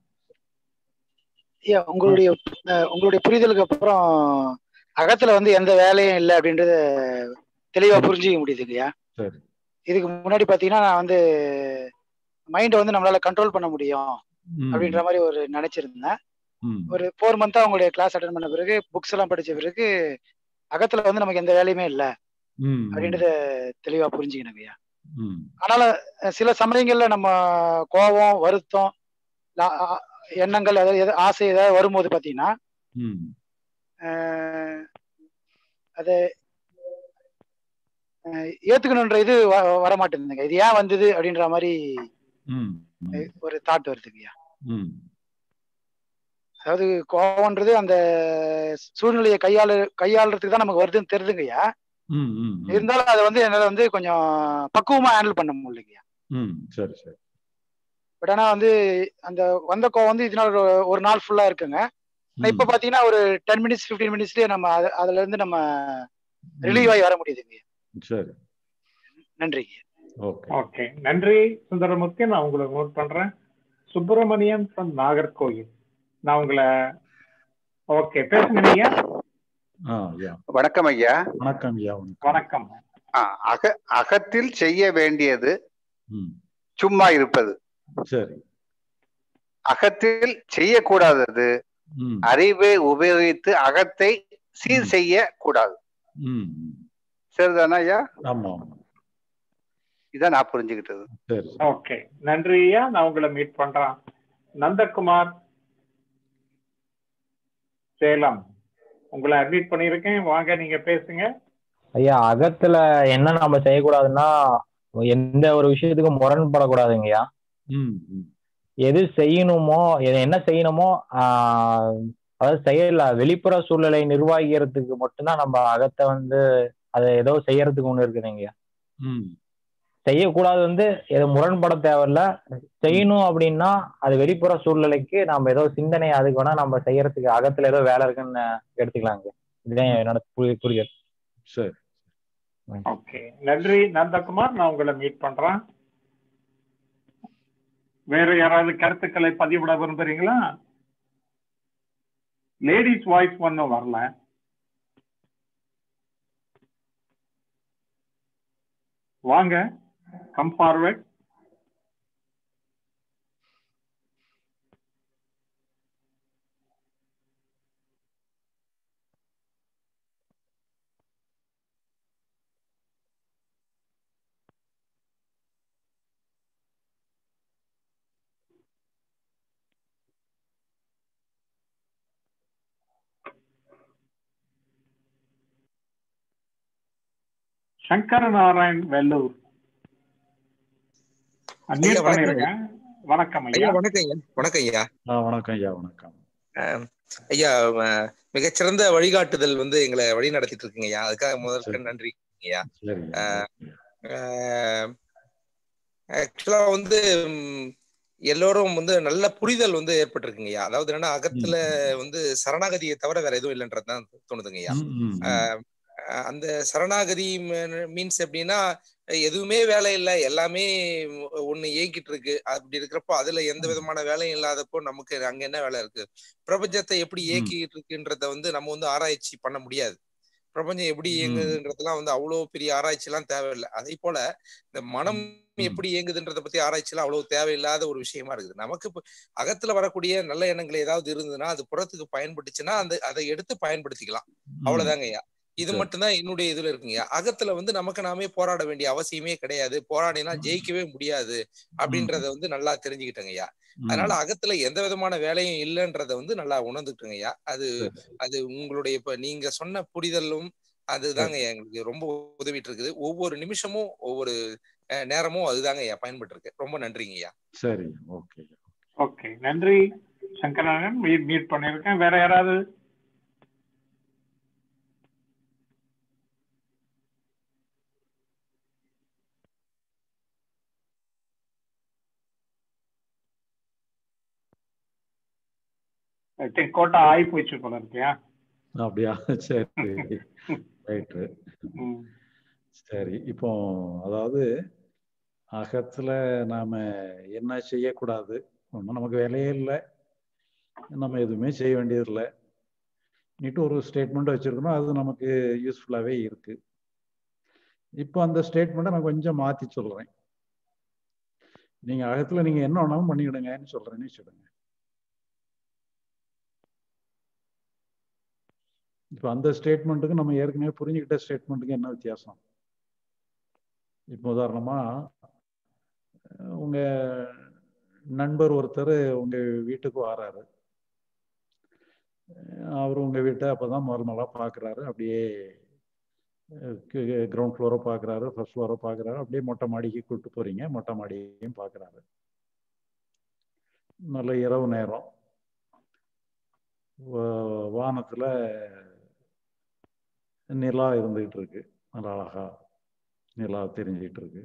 Speaker 10: ஐயா உங்களுடைய அஹ், உங்களுடைய புரிதலுக்கு அப்புறம் அகத்துல வந்து எந்த வேலையும் இல்லை அப்படின்றத தெளிவா புரிஞ்சுக்க முடியுதுங்க ஐயா
Speaker 2: சரி
Speaker 10: இதுக்கு முன்னாடி பாத்தீங்கன்னா நான் வந்து மைண்டை வந்து நம்மளால கண்ட்ரோல் பண்ண முடியும்
Speaker 2: ம்,
Speaker 10: அப்படின்ற மாதிரி ஒரு நினைச்சிருந்தேன்
Speaker 2: ம்,
Speaker 10: ஒரு ஃபோர் மந்தா உங்களுடைய கிளாஸ் அட்டன் பண்ண பிறகு புக்ஸ் எல்லாம் படிச்ச பிறகு அகத்துல வந்து நமக்கு எந்த வேலையுமே இல்லை
Speaker 2: ம், ம்,
Speaker 10: அப்படின்றத தெளிவா புரிஞ்சுக்கணுங்க ஐயா
Speaker 2: ம்,
Speaker 10: அதனால அஹ், சில சமயங்கள்ல நம்ம கோபம் வருத்தம் லா- அ- எண்ணங்கள் அதாவது எது- ஆசை ஏதாவது வரும்போது பாத்தீங்கன்னா
Speaker 2: ம்,
Speaker 10: அஹ், அதை அஹ், ஏத்துக்கணுன்ற இது வ- வர மாட்டேங்குதுங்க இது ஏன் வந்தது அப்படின்ற மாதிரி
Speaker 2: ம்,
Speaker 10: அஹ், ஒரு தாட் வருதுங்கய்யா
Speaker 2: ம்,
Speaker 10: அதாவது கோவம்ன்றது அந்த சூழ்நிலையை கையாள கையாளுறதுக்கு தான் நமக்கு வருதுன்னு தெரியுதுங்கய்யா
Speaker 2: ம், ம், ம்,
Speaker 10: இருந்தாலும் அதை வந்து என்னால வந்து கொஞ்சம் பக்குவமா ஹேண்டில் பண்ண முடியலைங்கய்யா
Speaker 2: ம், சரி சரி
Speaker 10: பட் ஆனா வந்து அந்த வந்த கோவம் வந்து இதனால ஒரு- ஒரு நாள் ஃபுல்லா இருக்குங்க ஆனா இப்ப பாத்தீங்கன்னா ஒரு டென் மினிட்ஸ் 15 மினிட்ஸ்லயே நம்ம அது- அதுல இருந்து நம்ம ரிலீவ் ஆகி வர முடியுதுங்க
Speaker 2: சரி
Speaker 10: நன்றிங்க
Speaker 2: ஓகே
Speaker 1: ஓகே நன்றி சுந்தரமூர்த்தி நான் உங்களை நோட் பண்றேன் சுப்பிரமணியன் ஃப்ரம் நாகர்கோயில் நான் உங்களை ஓகே பேசுங்க நீங்க
Speaker 2: ஆ ஐயா
Speaker 11: வணக்கம் ஐயா
Speaker 2: வணக்கம் ஐயா வணக்கம்
Speaker 1: வணக்கம்
Speaker 11: ஆ, அக அகத்தில் செய்ய வேண்டியது
Speaker 2: ம்,
Speaker 11: சும்மா இருப்பது
Speaker 2: சரி
Speaker 11: அகத்தில் செய்யக்கூடாதது
Speaker 2: ம்,
Speaker 11: அறிவை உபயோகித்து அகத்தை சீர் செய்ய கூடாது
Speaker 2: ம், ம்.
Speaker 11: சரிதானா ஐயா
Speaker 2: ஆமா ஆமா
Speaker 11: இதான் நான் புரிஞ்சுக்கிட்டது
Speaker 2: சரி
Speaker 1: ஓகே நன்றி ஐயா நான் உங்களை மீட் பண்றேன் நந்தகுமார் சேலம் உங்களை அட்மிட் பண்ணியிருக்கேன் வாங்க நீங்க பேசுங்க
Speaker 12: ஐயா அகத்துல என்ன நாம செய்யக்கூடாதுன்னா எந்த ஒரு விஷயத்துக்கும் முரண்படக்கூடாதுங்கய்யா
Speaker 2: ம், ம்,
Speaker 12: எது செய்யணுமோ எது என்ன செய்யணுமோ ஆஹ் அதாவது செயல வெளிப்புற சூழ்நிலை நிர்வகிக்கிறதுக்கு மட்டும்தான் நம்ம அகத்தை வந்து அதை ஏதோ செய்யறதுக்கு ஒண்ணு இருக்குதுங்கய்யா
Speaker 2: ம்,
Speaker 12: செய்யக்கூடாது வந்து எது முரண்பட தேவையில்ல செய்யணும் அப்படின்னா அது வெளிப்புற சூழ்நிலைக்கு நம்ம ஏதோ சிந்தனை அதுக்கு வேணா நம்ம செய்யறதுக்கு அகத்துல ஏதோ வேலை இருக்குன்னு எடுத்துக்கலாங்க இதுதான் என்னோட புரி- புரிதல்
Speaker 2: சரி
Speaker 1: ஓகே நன்றி நந்தகுமார் நான் உங்களை மீட் பண்றேன் வேற யாராவது கருத்துக்களை பதிவிட விரும்புறீங்களா லேடிஸ் வாய்ஸ் ஒன்றும் வரல வாங்க come forward Sankara Narayan Vellur unmute
Speaker 13: ஐயா, வணக்கம்
Speaker 1: பண்ணிருக்கேன் வணக்கம்
Speaker 13: ஐயா
Speaker 1: ஐயா
Speaker 13: வணக்கம் ஐயா வணக்கம் ஐயா
Speaker 2: ஆ வணக்கம் ஐயா வணக்கம்
Speaker 13: அஹ், ஐயா அஹ், மிகச்சிறந்த வழிகாட்டுதல் வந்து எங்களை வழி நடத்திட்டு இருக்கீங்க ஐயா அதுக்காக முதற்க நன்றி ஐயா
Speaker 2: சரி
Speaker 13: ஆக்சுவலா வந்து ம், எல்லோரும் வந்து நல்ல புரிதல் வந்து ஏற்பட்டிருக்குங்க ஐயா அதாவது என்னன்னா அகத்துல வந்து சரணாகதியை தவிர வேற எதுவும் இல்லைன்றதுதான் தோணுதுங்க ஐயா
Speaker 2: ம், ம், ம்.
Speaker 13: ஆஹ் அஹ் அந்த சரணாகதி மீன்ஸ் எப்படின்னா எதுவுமே வேலை இல்லை எல்லாமே ஒண்ணு இயங்கிட்டு இருக்கு அப்படி இருக்கிறப்போ அதுல எந்த விதமான வேலையும் இல்லாதப்போ நமக்கு அங்க என்ன வேலை இருக்கு பிரபஞ்சத்தை எப்படி இயக்கிட்டு இருக்குன்றத வந்து நம்ம வந்து ஆராய்ச்சி பண்ண முடியாது பிரபஞ்சம் எப்படி இயங்குதுன்றதெல்லாம் வந்து அவ்வளவு பெரிய ஆராய்ச்சி எல்லாம் தேவையில்லை அதே போல இந்த மனம் எப்படி இயங்குதுன்றத பத்தி ஆராய்ச்சி எல்லாம் அவ்வளவு தேவையில்லாத ஒரு விஷயமா இருக்குது நமக்கு இப்ப அகத்துல வரக்கூடிய நல்ல எண்ணங்கள் ஏதாவது இருந்ததுன்னா அது புறத்துக்கு பயன்பட்டுச்சுன்னா அந்த அதை எடுத்து பயன்படுத்திக்கலாம் அவ்வளவுதாங்க ஐயா இது
Speaker 2: சரி.
Speaker 13: மட்டும்தான் என்னுடைய இதுல இருக்குங்க அகத்துல வந்து நமக்கு நாமே போராட வேண்டிய அவசியமே கிடையாது போராடினா ஜெயிக்கவே முடியாது அப்படின்றத வந்து நல்லா தெரிஞ்சுக்கிட்டேங்க ஐயா அதனால அகத்துல எந்த விதமான வேலையும் இல்லைன்றத வந்து நல்லா உணர்ந்துட்டுங்க ஐயா அது அது உங்களுடைய இப்ப நீங்க சொன்ன புரிதலும் அதுதாங்க ஐயா எங்களுக்கு ரொம்ப உதவிட்டு இருக்குது ஒவ்வொரு நிமிஷமும் ஒவ்வொரு அஹ், நேரமும் அதுதாங்க ஐயா பயன்பட்டு இருக்கு ரொம்ப நன்றிங்க ஐயா
Speaker 2: சரி ஓகே
Speaker 1: ஓகே நன்றி சங்கரநாராயணன் மீட் மீட் பண்ணியிருக்கேன் வேற யாராவது ஐ திங்க் கோட்டா ஆகி போயிடுச்சு போல இருக்கியா
Speaker 2: அப்படியா சரி ரைட்டு
Speaker 1: ம்.
Speaker 2: சரி இப்போ அதாவது அகத்துல நாம என்ன செய்யக்கூடாது ஒன்றும் நமக்கு வேலையே இல்லை நம்ம எதுவுமே செய்ய வேண்டியதில்லை நீட்டு ஒரு ஸ்டேட்மெண்ட் வச்சிருக்கணும் அது நமக்கு யூஸ்ஃபுல்லாகவே இருக்கு இப்போ அந்த ஸ்டேட்மெண்ட்டை நான் கொஞ்சம் மாற்றி சொல்கிறேன் நீங்கள் அகத்தில் நீங்கள் என்ன வேணாலும் பண்ணிவிடுங்கன்னு சொல்கிறேன்னு வச்சுடுங்க இப்போ அந்த ஸ்டேட்மெண்ட்டுக்கு நம்ம ஏற்கனவே புரிஞ்சுக்கிட்ட ஸ்டேட்மெண்ட்டுக்கு என்ன வித்தியாசம் இப்போ உதாரணமா உங்க நண்பர் ஒருத்தர் உங்க வீட்டுக்கு வராரு அவர் உங்க வீட்டை அப்பதான் முதல் முதலாக பார்க்குறாரு அப்படியே கிரவுண்ட் ஃப்ளோரை பார்க்குறாரு ஃபர்ஸ்ட் ஃப்ளோரை பார்க்குறாரு அப்படியே மொட்டை மாடிக்கு கூப்பிட்டு போறீங்க மொட்டை மாடியையும் பார்க்குறாரு நல்ல இரவு நேரம் வானத்தில் நிலா இருந்துகிட்டு இருக்கு நல்லா அழகா நிலா தெரிஞ்சுக்கிட்டு இருக்கு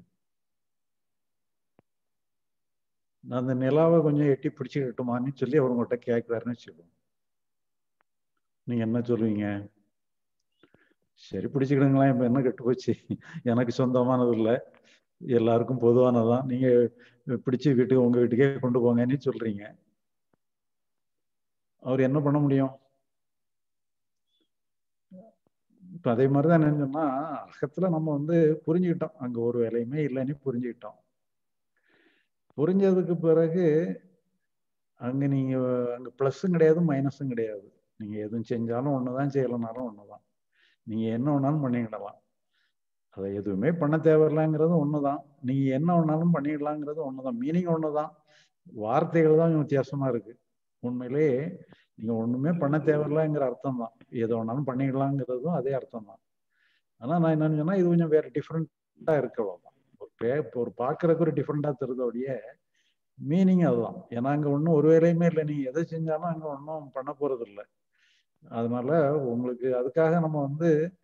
Speaker 2: அந்த நிலாவை கொஞ்சம் எட்டி பிடிச்சிக்கிட்டுமான்னு சொல்லி அவர் உங்கள்கிட்ட கேட்குறாருன்னு வச்சுக்கோங்க நீங்க என்ன சொல்லுவீங்க சரி பிடிச்சிக்கிடுங்களேன் இப்போ என்ன கெட்டு போச்சு எனக்கு சொந்தமானது இல்லை எல்லாருக்கும் பொதுவானதான் நீங்க பிடிச்சி வீட்டுக்கு உங்க வீட்டுக்கே கொண்டு போங்கன்னு சொல்றீங்க அவர் என்ன பண்ண முடியும் இப்போ அதே மாதிரி தான் என்னன்னா அகத்தில் நம்ம வந்து புரிஞ்சுக்கிட்டோம் அங்கே ஒரு வேலையுமே இல்லைன்னு புரிஞ்சுக்கிட்டோம் புரிஞ்சதுக்கு பிறகு அங்கே நீங்கள் அங்கே ப்ளஸ்ஸும் கிடையாது மைனஸும் கிடையாது நீங்கள் எதுவும் செஞ்சாலும் ஒன்று தான் செய்யலைனாலும் ஒன்று தான் நீங்கள் என்ன வேணாலும் பண்ணிக்கிடலாம் அதை எதுவுமே பண்ண தேவையில்லைங்கிறது ஒன்று தான் நீங்கள் என்ன வேணாலும் பண்ணிடலாங்கிறது ஒன்று தான் மீனிங் ஒன்று தான் வார்த்தைகள் தான் வித்தியாசமாக இருக்குது உண்மையிலேயே நீங்கள் ஒன்றுமே பண்ண தேவையில்லைங்கிற அர்த்தம் தான் எது வேணாலும் பண்ணிக்கலாங்கிறதும் அதே அர்த்தம் தான் ஆனால் நான் என்னன்னு சொன்னால் இது கொஞ்சம் வேறு டிஃப்ரெண்ட்டாக இருக்கு அவ்வளோதான் ஒரு பே ஒரு பார்க்குறக்கு ஒரு டிஃப்ரெண்ட்டாக தருதோடைய மீனிங் அதுதான் ஏன்னா அங்கே ஒன்றும் ஒரு வேலையுமே இல்லை நீங்கள் எதை செஞ்சாலும் அங்கே ஒன்றும் பண்ண போகிறது இல்லை அதனால உங்களுக்கு அதுக்காக நம்ம வந்து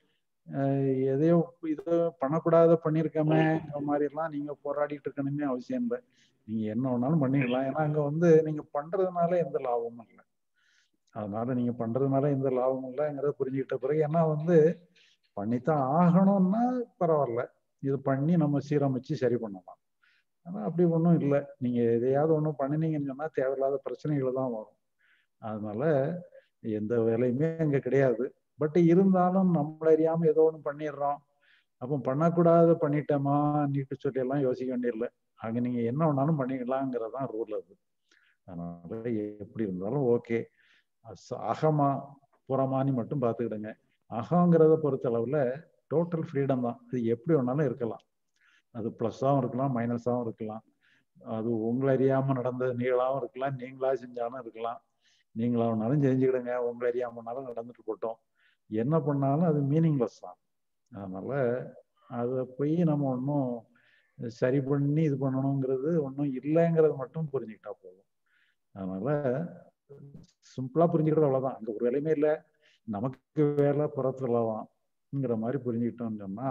Speaker 2: எதையோ இது பண்ணக்கூடாத பண்ணியிருக்கோமேங்கிற மாதிரிலாம் நீங்கள் போராடிட்டு இருக்கணுமே அவசியம் இல்லை நீங்கள் என்ன வேணாலும் பண்ணிடலாம் ஏன்னா அங்கே வந்து நீங்கள் பண்ணுறதுனால எந்த லாபமும் இல்லை அதனால நீங்க பண்றதுனால எந்த லாபமும் இல்லைங்கிறத புரிஞ்சுக்கிட்ட பிறகு ஏன்னா வந்து பண்ணித்தான் ஆகணும்னா பரவாயில்ல இது பண்ணி நம்ம சீரமைச்சு சரி பண்ணலாம் ஆனா அப்படி ஒன்றும் இல்லை நீங்க எதையாவது ஒன்றும் பண்ணினீங்கன்னு சொன்னா தேவையில்லாத பிரச்சனைகள் தான் வரும் அதனால எந்த வேலையுமே அங்க கிடையாது பட் இருந்தாலும் நம்மள அறியாம ஏதோ ஒன்று பண்ணிடுறோம் அப்போ பண்ணக்கூடாது பண்ணிட்டோமா நீட்டு சொல்லி எல்லாம் யோசிக்க வேண்டியதில்லை அங்க நீங்க என்ன வேணாலும் பண்ணிக்கலாங்கிறதான் ரூல் அது அதனால எப்படி இருந்தாலும் ஓகே அகமா புறமானி மட்டும் பார்த்துக்கிடுங்க அகங்கிறத பொறுத்தளவில் டோட்டல் ஃப்ரீடம் தான் அது எப்படி வேணாலும் இருக்கலாம் அது ப்ளஸ்ஸாகவும் இருக்கலாம் மைனஸாகவும் இருக்கலாம் அது உங்களை அறியாமல் நடந்த நீங்களாகவும் இருக்கலாம் நீங்களா செஞ்சாலும் இருக்கலாம் நீங்களா வேணாலும் செஞ்சுக்கிடுங்க உங்களை அறியாமனாலும் நடந்துட்டு போட்டோம் என்ன பண்ணாலும் அது மீனிங்லெஸ் தான் அதனால அதை போய் நம்ம ஒன்றும் சரி பண்ணி இது பண்ணணுங்கிறது ஒன்றும் இல்லைங்கிறது மட்டும் புரிஞ்சுக்கிட்டா போதும் அதனால சிம்பிளா புரிஞ்சுக்கிறது அவ்வளவுதான் அங்க ஒரு வேலையுமே இல்லை நமக்கு வேலை புறத்துலதான்ங்கிற மாதிரி புரிஞ்சுக்கிட்டோம்னு சொன்னா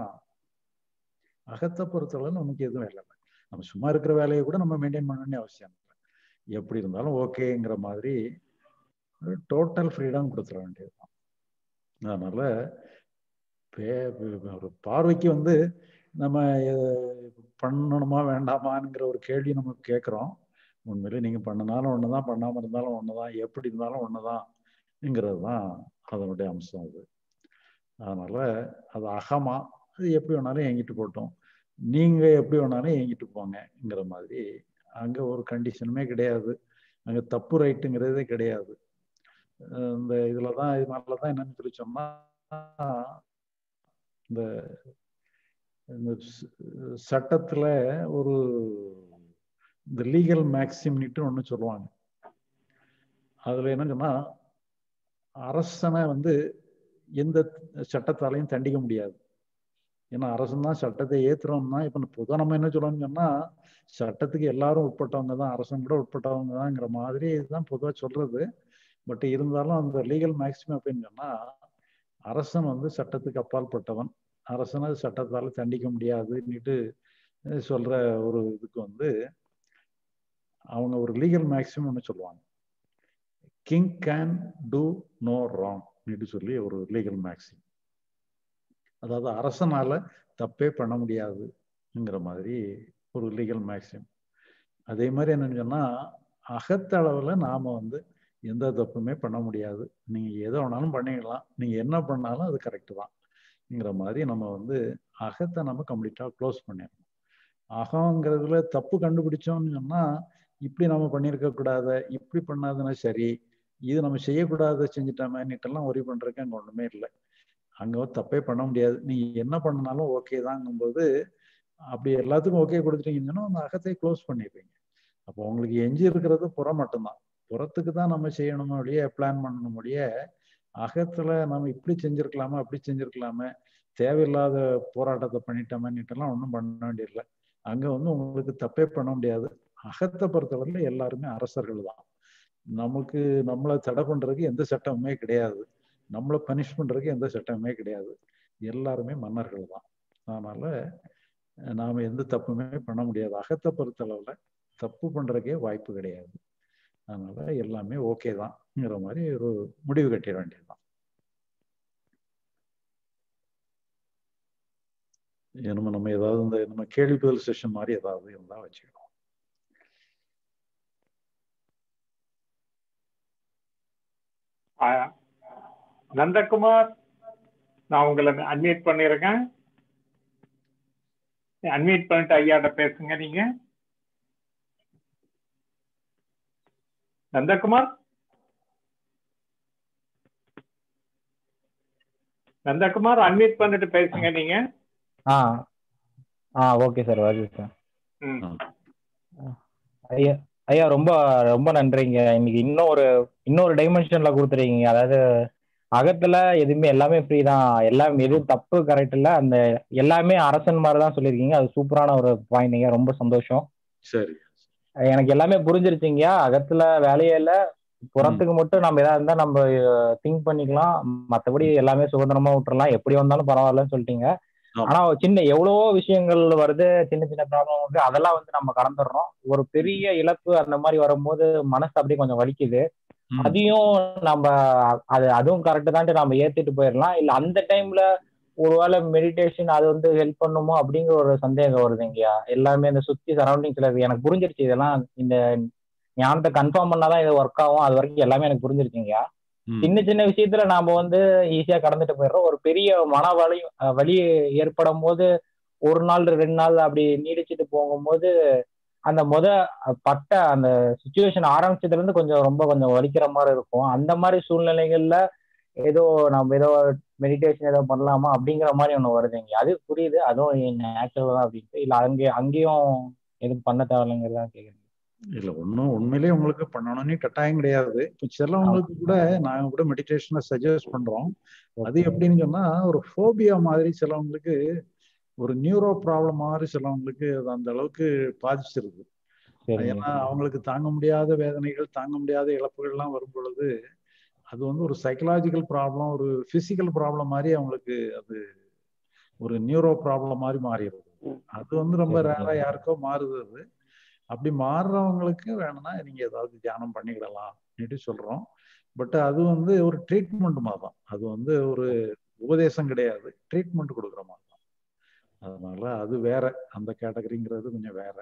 Speaker 2: அகத்தை பொறுத்தளவு நமக்கு எதுவும் வேலை இல்லை நம்ம சும்மா இருக்கிற வேலையை கூட நம்ம மெயின்டைன் பண்ணணும்னு அவசியம் இல்லை எப்படி இருந்தாலும் ஓகேங்கிற மாதிரி டோட்டல் ஃப்ரீடம் கொடுத்துட வேண்டியதுதான் அதனால ஒரு பார்வைக்கு வந்து நம்ம பண்ணணுமா வேண்டாமாங்கிற ஒரு கேள்வி நம்ம கேட்குறோம் உண்மையிலே நீங்க பண்ணினாலும் ஒண்ணுதான் பண்ணாம இருந்தாலும் ஒண்ணுதான் எப்படி இருந்தாலும் ஒண்ணுதான்ங்கிறது தான் அதனுடைய அம்சம் அது அதனால அது அகமா அது எப்படி வேணாலும் எங்கிட்டு போட்டோம் நீங்க எப்படி வேணாலும் எங்கிட்டு போங்கங்கிற மாதிரி அங்க ஒரு கண்டிஷனுமே கிடையாது அங்க தப்பு ரைட்டுங்கிறதே கிடையாது இந்த இதுலதான் இதனாலதான் என்னன்னு சொல்லி சொன்னா இந்த இந்த சட்டத்துல ஒரு இந்த லீகல் மேக்சிம்னிட்டு ஒன்று சொல்லுவாங்க அதில் என்ன சொன்னா அரசனை வந்து எந்த சட்டத்தாலையும் தண்டிக்க முடியாது ஏன்னா அரசன் தான் சட்டத்தை ஏத்துறோம்னா இப்போ பொதுவாக நம்ம என்ன சொல்லணும்னு சொன்னா சட்டத்துக்கு எல்லாரும் உட்பட்டவங்க தான் அரசன் கூட உட்பட்டவங்க தான்ங்கிற மாதிரி இதுதான் பொதுவாக சொல்றது பட் இருந்தாலும் அந்த லீகல் மேக்சிமம் அப்படின்னு சொன்னா அரசன் வந்து சட்டத்துக்கு அப்பாற்பட்டவன் அரசனை சட்டத்தால தண்டிக்க முடியாதுன்னுட்டு சொல்ற ஒரு இதுக்கு வந்து அவங்க ஒரு லீகல் மேக்சிமம் ஒன்று சொல்லுவாங்க king can do no wrong சொல்லி ஒரு லீகல் மேக்சிம் அதாவது அரசனால தப்பே பண்ண முடியாதுங்கிற மாதிரி ஒரு லீகல் மேக்ஸிம் அதே மாதிரி என்னன்னு சொன்னா அகத்தளவுல நாம வந்து எந்த தப்புமே பண்ண முடியாது நீங்க எதை வேணாலும் பண்ணிக்கலாம் நீங்க என்ன பண்ணாலும் அது கரெக்டு தான்ங்கிற மாதிரி நம்ம வந்து அகத்தை நம்ம கம்ப்ளீட்டா க்ளோஸ் பண்ணிடணும் அகங்கிறதுல தப்பு கண்டுபிடிச்சோம்னு சொன்னா இப்படி நம்ம பண்ணியிருக்க கூடாத இப்படி பண்ணாதுன்னா சரி இது நம்ம செய்யக்கூடாத செஞ்சுட்டோமேன்னுட்டெல்லாம் ஒரி பண்றதுக்கு அங்க ஒண்ணுமே இல்லை அங்க தப்பே பண்ண முடியாது நீ என்ன பண்ணனாலும் ஓகே தாங்கும்போது அப்படி எல்லாத்துக்கும் ஓகே கொடுத்துட்டீங்கன்னா அந்த அகத்தை க்ளோஸ் பண்ணிடுவீங்க அப்போ உங்களுக்கு எஞ்சி இருக்கிறது புறம் மட்டும்தான் புறத்துக்கு தான் நம்ம செய்யணும் ஒழிய பிளான் பண்ணணும் ஒழிய அகத்துல நம்ம இப்படி செஞ்சிருக்கலாமா அப்படி செஞ்சிருக்கலாமே தேவையில்லாத போராட்டத்தை பண்ணிட்டோமேன்னுட்டெல்லாம் ஒன்றும் பண்ண வேண்டியதில்லை அங்க வந்து உங்களுக்கு தப்பே பண்ண முடியாது அகத்தை பொறுத்தவரையில எல்லாருமே அரசர்கள் தான் நமக்கு நம்மளை தடை பண்றதுக்கு எந்த சட்டமுமே கிடையாது நம்மளை பனிஷ் பண்றதுக்கு எந்த சட்டமுமே கிடையாது எல்லாருமே மன்னர்கள் தான் அதனால நாம எந்த தப்புமே பண்ண முடியாது அகத்தை பொறுத்தளவுல தப்பு பண்றதுக்கே வாய்ப்பு கிடையாது அதனால எல்லாமே ஓகே தான்ங்கிற மாதிரி ஒரு முடிவு கட்டிட வேண்டியதுதான் நம்ம நம்ம ஏதாவது இந்த நம்ம கேள்வி பதில் செஷன் மாதிரி ஏதாவது இருந்தா வச்சுக்கணும்
Speaker 1: நந்தகுமார் நான் உங்களை அன்மியூட் பண்ணிருக்கேன் அன்மியூட் பண்ணிட்டு ஐயாட்ட பேசுங்க நீங்க நந்தகுமார் நந்தகுமார் அன்மியூட் பண்ணிட்டு பேசுங்க நீங்க
Speaker 12: ஆ ஆ ஓகே சார் வருது சார்
Speaker 1: ம்
Speaker 12: ஐயா ஐயா ரொம்ப ரொம்ப நன்றிங்க இன்னைக்கு இன்னொரு இன்னொரு டைமென்ஷன்ல கொடுத்துருக்கீங்க அதாவது அகத்துல எதுவுமே எல்லாமே ஃப்ரீ தான் எல்லாம் எதுவும் தப்பு கரெக்ட் இல்ல அந்த எல்லாமே அரசன் மாதிரி தான் சொல்லியிருக்கீங்க அது சூப்பரான ஒரு பாயிண்ட்ங்க ரொம்ப சந்தோஷம்
Speaker 2: சரி
Speaker 12: எனக்கு எல்லாமே புரிஞ்சிருச்சுங்கய்யா அகத்துல வேலையே இல்ல புறத்துக்கு மட்டும் நம்ம எதா இருந்தா நம்ம திங்க் பண்ணிக்கலாம் மத்தபடி எல்லாமே சுதந்திரமா விட்டுறலாம் எப்படி வந்தாலும் பரவாயில்லன்னு சொல்லிட்டீங்க ஆனா சின்ன எவ்வளவோ விஷயங்கள் வருது சின்ன சின்ன ப்ராப்ளம் வந்து அதெல்லாம் வந்து நம்ம கடந்துடுறோம் ஒரு பெரிய இழப்பு அந்த மாதிரி வரும்போது மனசு அப்படியே கொஞ்சம் வலிக்குது அதையும் நம்ம அது அதுவும் கரெக்டு தான்ட்டு நம்ம ஏத்துட்டு போயிடலாம் இல்ல அந்த டைம்ல ஒருவேளை மெடிடேஷன் அது வந்து ஹெல்ப் பண்ணுமோ அப்படிங்கிற ஒரு சந்தேகம் வருதுங்கய்யா எல்லாமே இந்த சுத்தி சரௌண்டிங்ஸ்ல எனக்கு புரிஞ்சிருச்சு இதெல்லாம் இந்த ஞானத்தை கன்ஃபார்ம் பண்ணாதான் இது ஒர்க் ஆகும் அது வரைக்கும் எல்லாமே எனக்கு புரிஞ்சிருச்சுங்கய்யா சின்ன சின்ன விஷயத்துல நாம வந்து ஈஸியா கடந்துட்டு போயிடுறோம் ஒரு பெரிய மன வலி வலி ஏற்படும் போது ஒரு நாள் ரெண்டு நாள் அப்படி நீடிச்சுட்டு போகும்போது அந்த முத பட்ட அந்த சுச்சுவேஷன் ஆரம்பிச்சதுல இருந்து கொஞ்சம் ரொம்ப கொஞ்சம் வலிக்கிற மாதிரி இருக்கும் அந்த மாதிரி சூழ்நிலைகள்ல ஏதோ நம்ம ஏதோ மெடிடேஷன் ஏதோ பண்ணலாமா அப்படிங்கிற மாதிரி ஒண்ணு வருதுங்க அது புரியுது அதுவும் நேச்சுரல் தான் அப்படின்ட்டு இல்ல அங்கே அங்கேயும் எதுவும் பண்ண தேவையில்லைங்கிறதா கேக்குறேன்
Speaker 2: இல்ல ஒன்றும் உண்மையிலேயே உங்களுக்கு பண்ணணும்னு கட்டாயம் கிடையாது இப்போ சிலவங்களுக்கு கூட நாங்க கூட மெடிடேஷனை சஜஸ்ட் பண்றோம் அது எப்படின்னு சொன்னா ஒரு ஃபோபியா மாதிரி சிலவங்களுக்கு ஒரு நியூரோ ப்ராப்ளம் மாதிரி சிலவங்களுக்கு அது அந்த அளவுக்கு பாதிச்சிருது ஏன்னா அவங்களுக்கு தாங்க முடியாத வேதனைகள் தாங்க முடியாத இழப்புகள்லாம் வரும் பொழுது அது வந்து ஒரு சைக்கலாஜிக்கல் ப்ராப்ளம் ஒரு பிசிக்கல் ப்ராப்ளம் மாதிரி அவங்களுக்கு அது ஒரு நியூரோ ப்ராப்ளம் மாதிரி மாறிடுது அது வந்து ரொம்ப ரேரா யாருக்கோ மாறுது அது அப்படி மாறுறவங்களுக்கு வேணும்னா நீங்க ஏதாவது தியானம் பண்ணிக்கிடலாம் சொல்றோம் பட் அது வந்து ஒரு ட்ரீட்மெண்ட் மாதிரி தான் அது வந்து ஒரு உபதேசம் கிடையாது ட்ரீட்மெண்ட் கொடுக்குற மாதிரி தான் அதனால அது வேற அந்த கேட்டகரிங்கிறது கொஞ்சம் வேற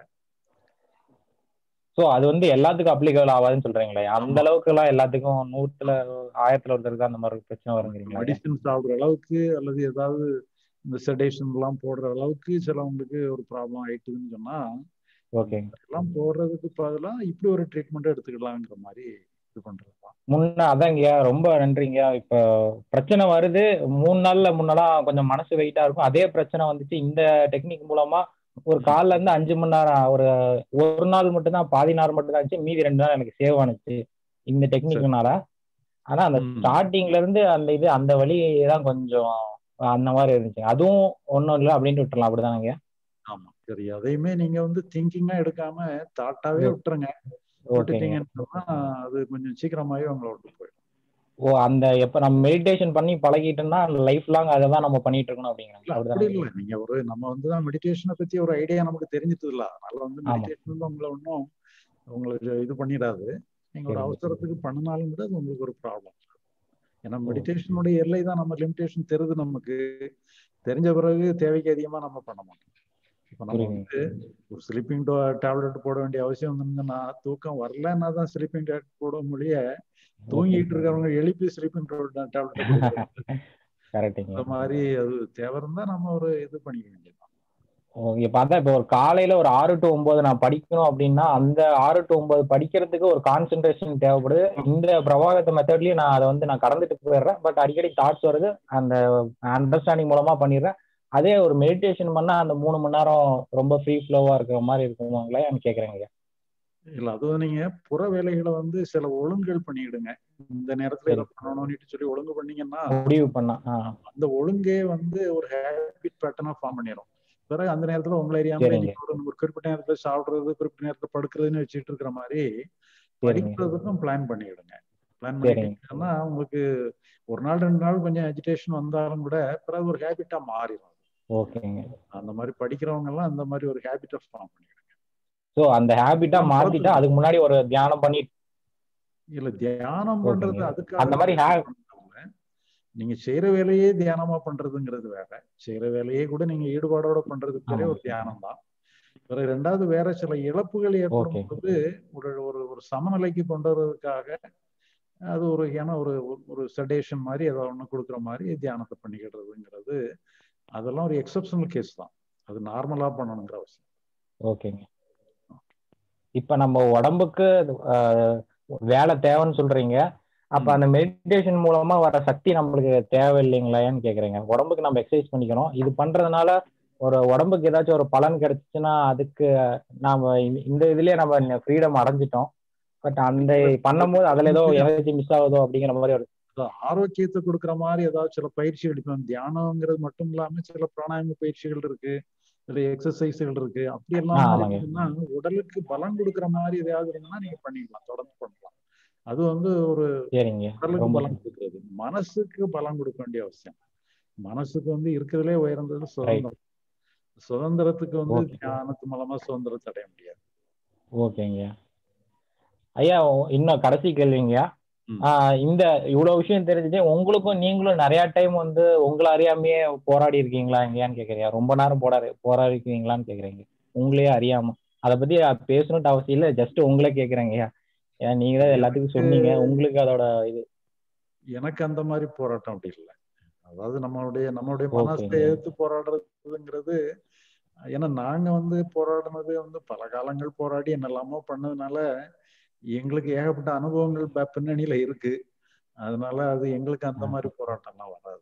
Speaker 12: சோ அது வந்து எல்லாத்துக்கும் அப்ளிகபிள் ஆகாதுன்னு சொல்றீங்களே அந்த அளவுக்கு எல்லாம் எல்லாத்துக்கும் நூத்துல ஆயிரத்துல ஒருத்தருக்கு அந்த மாதிரி பிரச்சனை வருங்கிறீங்களா
Speaker 2: மெடிசன் சாப்பிடுற அளவுக்கு அல்லது ஏதாவது இந்த செடேஷன் எல்லாம் போடுற அளவுக்கு சிலவங்களுக்கு ஒரு ப்ராப்ளம் ஆயிட்டுதுன்னு சொன்னா
Speaker 12: ஓகே
Speaker 2: எல்லாம் போடுறதுக்கு பதிலாக இப்படி ஒரு ட்ரீட்மெண்ட் எடுத்துக்கலாங்கிற மாதிரி இது பண்றதுதான்
Speaker 12: முன்ன அதாங்கய்யா ரொம்ப நன்றிங்கய்யா இப்ப பிரச்சனை வருது மூணு நாள்ல முன்னெல்லாம் கொஞ்சம் மனசு வெயிட்டா இருக்கும் அதே பிரச்சனை வந்துச்சு இந்த டெக்னிக் மூலமா ஒரு கால்ல இருந்து அஞ்சு மணி நேரம் ஒரு ஒரு நாள் மட்டும்தான் பாதி நாள் மட்டும் தான் இருந்துச்சு மீதி ரெண்டு நாள் எனக்கு சேவ் ஆனிச்சு இந்த டெக்னிக்னால ஆனா அந்த ஸ்டார்டிங்ல இருந்து அந்த இது அந்த வழி தான் கொஞ்சம் அந்த மாதிரி இருந்துச்சு அதுவும் ஒன்றும் இல்லை அப்படின்ட்டு விட்டுறலாம் அப்படிதானங்க
Speaker 2: ஆமா சரி அதையுமே நீங்க வந்து திங்கிங்கா எடுக்காம தாட்டாவே விட்டுருங்க விட்டுட்டீங்கன்னு சொன்னா அது கொஞ்சம் சீக்கிரமாவே உங்களை விட்டு போயிடும்
Speaker 12: ஓ அந்த எப்ப நம்ம மெடிடேஷன் பண்ணி பழகிட்டோம்னா லைஃப் லாங் அதை தான் நம்ம பண்ணிட்டு இருக்கணும் அப்படிங்கிறாங்க
Speaker 2: அப்படி இல்லை நீங்க ஒரு நம்ம வந்து தான் மெடிடேஷனை பத்தி ஒரு ஐடியா நமக்கு தெரிஞ்சது இல்ல அதனால வந்து மெடிடேஷன் உங்களை ஒன்றும் உங்களுக்கு இது பண்ணிடாது நீங்க ஒரு அவசரத்துக்கு பண்ணினாலும் கூட அது உங்களுக்கு ஒரு ப்ராப்ளம் ஏன்னா மெடிடேஷனுடைய எல்லை தான் நம்ம லிமிடேஷன் தெரியுது நமக்கு தெரிஞ்ச பிறகு தேவைக்கு அதிகமா நம்ம பண்ண மாட்டோம் இப்போ நம்ம
Speaker 12: புரியுதுங்க.
Speaker 2: வந்து ஒரு ஸ்லீப்பிங் டேப்லெட் போட வேண்டிய அவசியம் வந்துருந்துன்னா தூக்கம் வரலன்னா தான் ஸ்லீப்பிங் டேப்லெட் போட முடிய தூங்கிட்டு இருக்கிறவங்க எழுப்பி ஸ்லீப்பிங் டேப்லெட்
Speaker 12: கரெக்டுங்க
Speaker 2: இந்த மாதிரி அது தேவை இருந்தா நம்ம ஒரு இது பண்ணிக்க வேண்டியது
Speaker 12: இங்க பார்த்தா இப்போ ஒரு காலையில ஒரு ஆறு டு ஒன்பது நான் படிக்கணும் அப்படின்னா அந்த ஆறு டு ஒன்பது படிக்கிறதுக்கு ஒரு கான்சென்ட்ரேஷன் தேவைப்படுது இந்த பிரபாகத்த மெத்தட்லயும் நான் அதை வந்து நான் கடந்துட்டு போயிடுறேன் பட் அடிக்கடி தாட்ஸ் வருது அந்த அண்டர்ஸ்டாண்டிங் மூலமா பண்ணிடுறேன் அதே ஒரு மெடிடேஷன் பண்ணா அந்த மூணு மணி நேரம் ரொம்ப ஃப்ரீ ஃப்ளோவா இருக்கிற மாதிரி இருக்குமாங்களே கேக்குறேங்க
Speaker 2: இல்ல அது நீங்க புற வேலைகளை வந்து சில ஒழுங்குகள் பண்ணிடுங்க இந்த நேரத்துல இதை பண்ணணும்னு சொல்லி ஒழுங்கு பண்ணீங்கன்னா
Speaker 12: முடிவு பண்ணா ஆ,
Speaker 2: அந்த ஒழுங்கே வந்து ஒரு ஹேபிட் பேட்டர்னா ஃபார்ம் பண்ணிடும் பிறகு அந்த நேரத்துல உங்களை அறியாம
Speaker 12: சரிங்க.
Speaker 2: நீங்க ஒரு ஒரு குறிப்பிட்ட நேரத்துல சாப்பிடுறது குறிப்பிட்ட நேரத்துல படுக்கிறதுன்னு வச்சுட்டு இருக்கிற மாதிரி படிக்கிறதுக்கும் பிளான் பண்ணிடுங்க பிளான்
Speaker 12: சரிங்க.
Speaker 2: பண்ணிட்டீங்கன்னா உங்களுக்கு ஒரு நாள் ரெண்டு நாள் கொஞ்சம் எஜிடேஷன் வந்தாலும் கூட பிறகு ஒரு ஹேபிட்டா மாறிடும்
Speaker 12: ஓகேங்க
Speaker 2: அந்த மாதிரி படிக்கிறவங்க எல்லாம் அந்த மாதிரி ஒரு ஹேபிட்டை ஃபார்ம் பண்ணிடுங்க
Speaker 12: ஸோ அந்த ஹேபிட்டா மாத்திட்டா அதுக்கு முன்னாடி ஒரு தியானம் பண்ணி
Speaker 2: இல்ல தியானம்
Speaker 12: ஓகேங்க.
Speaker 2: பண்றது அதுக்காக
Speaker 12: அந்த மாதிரி ஹே-
Speaker 2: நீங்க செய்யற வேலையே தியானமா பண்றதுங்கிறது வேற செய்யற வேலையே கூட நீங்க ஈடுபாடோட பண்றது பேரே ஒரு தியானம் தான் பிறகு ரெண்டாவது வேற சில இழப்புகள் ஏற்படும்
Speaker 12: Okay.
Speaker 2: போது ஒரு ஒரு ஒரு சமநிலைக்கு கொண்டு வர்றதுக்காக அது ஒரு ஏன்னா ஒரு ஒரு செடேஷன் மாதிரி ஏதோ ஒண்ணு கொடுக்குற மாதிரி தியானத்தை பண்ணிக்கிடுறதுங்கிறது அதெல்லாம் ஒரு எக்ஸப்ஷனல் கேஸ் தான் அது நார்மலா பண்ணணுங்கிற அவசியம்
Speaker 12: ஓகேங்க இப்ப நம்ம உடம்புக்கு ஆஹ், வேலை தேவைன்னு சொல்றீங்க அப்ப அந்த மெடிடேஷன் மூலமா வர சக்தி நம்மளுக்கு தேவை இல்லைங்களான்னு கேக்குறேங்க உடம்புக்கு நம்ம எக்ஸசைஸ் பண்ணிக்கணும் இது பண்றதுனால ஒரு உடம்புக்கு ஏதாச்சும் ஒரு பலன் கிடைச்சுச்சுன்னா அதுக்கு நாம இந்த- இந்த இதுலயே நம்ம ஃப்ரீடம் அடைஞ்சிட்டோம் பட் அந்த பண்ணும்போது அதுல ஏதோ எனர்ஜி மிஸ் ஆகுதோ அப்படிங்கிற மாதிரி ஒரு
Speaker 2: அதான் ஆரோக்கியத்தை கொடுக்குற மாதிரி ஏதாவது சில பயிற்சிகள் இப்போ தியானங்கிறது மட்டும் இல்லாம சில பிராணாயாம பயிற்சிகள் இருக்கு சில எக்ஸசைஸ்கள் இருக்கு அப்படி
Speaker 12: ஆ,
Speaker 2: எல்லாம்
Speaker 12: ஆமாங்க.
Speaker 2: இருந்ததுன்னா உடலுக்கு பலம் கொடுக்குற மாதிரி எதையாவது இருந்ததுன்னா நீங்க பண்ணிக்கலாம் தொடர்ந்து பண்ணலாம் அது வந்து ஒரு
Speaker 12: சரிங்க
Speaker 2: உடலுக்கு
Speaker 12: ரொம்ப
Speaker 2: பலம் கொடுக்கிறது மனசுக்கு பலம் கொடுக்க வேண்டிய அவசியம் மனசுக்கு வந்து இருக்கிறதுலே உயர்ந்தது சுதந்திரம் சுதந்திரத்துக்கு வந்து
Speaker 12: Okay.
Speaker 2: தியானத்து மூலமா சுதந்திரத்தை அடைய முடியாது
Speaker 12: ஓகேங்க ஐயா ஓ- இன்னும் கடைசி கேள்விங்க ஆஹ் இந்த இவ்வளவு விஷயம் தெரிஞ்சுட்டு உங்களுக்கும் நீங்களும் நிறைய டைம் வந்து உங்களை அறியாமையே போராடி இருக்கீங்களா எங்கேயான்னு கேக்குறீங்க ரொம்ப நேரம் போராடி போராடி இருக்கீங்களான்னு கேக்குறீங்க உங்களையே அறியாம அதை பத்தி பேசணும்ட்டு அவசியம் இல்லை ஜஸ்ட் உங்களே கேக்குறேங்க ஐயா ஏன்னா நீங்க தான் எல்லாத்துக்கும் சொன்னீங்க உங்களுக்கு அதோட இது
Speaker 2: எனக்கு அந்த மாதிரி போராட்டம் அப்படி இல்லை அதாவது நம்மளுடைய நம்மளுடைய
Speaker 12: Okay.
Speaker 2: மனசை எதிர்த்து போராடுறதுங்கிறது ஏன்னா நாங்க வந்து போராடினது வந்து பல காலங்கள் போராடி என்னெல்லாமோ பண்ணதுனால எங்களுக்கு ஏகப்பட்ட அனுபவங்கள் ப- பின்னணியில இருக்கு அதனால அது எங்களுக்கு அந்த மாதிரி போராட்டம்லாம் வராது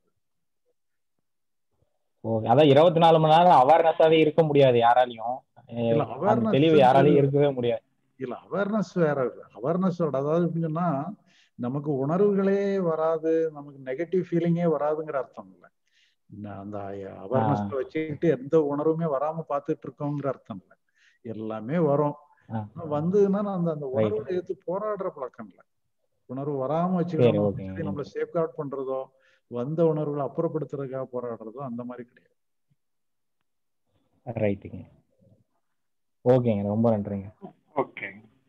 Speaker 12: ஓகே அதான் இருபத்தி நாலு மணி நேரம் அவேர்னஸாவே இருக்க முடியாது யாராலையும்
Speaker 2: இல்ல
Speaker 12: அந்த
Speaker 2: அவேர்னஸ்
Speaker 12: தெளிவு யாராலையும் இருக்கவே முடியாது
Speaker 2: இல்ல அவேர்னஸ் வேற அவேர்னஸோட அதாவது எப்படின்னா நமக்கு உணர்வுகளே வராது நமக்கு நெகட்டிவ் ஃபீலிங்கே வராதுங்கிற அர்த்தம் இல்லை நான் அந்த அவேர்னஸ் வச்சுக்கிட்டு எந்த உணர்வுமே வராம பார்த்துட்டு இருக்கோங்கிற அர்த்தம் இல்லை எல்லாமே வரும் வந்ததுன்னா நான் அந்த அந்த உணர்வை எடுத்து போராடுற பழக்கம் இல்லை உணர்வு வராம
Speaker 12: சரி
Speaker 2: வச்சுக்கணும்
Speaker 12: ஓகேங்க
Speaker 2: சொல்லி நம்மளை சேஃப்கார்ட் பண்றதோ வந்த உணர்வுகளை அப்புறப்படுத்துறதுக்காக போராடுறதோ அந்த மாதிரி கிடையாது
Speaker 12: ரைட்டுங்க ஓகேங்க ரொம்ப நன்றிங்க
Speaker 1: ஓகே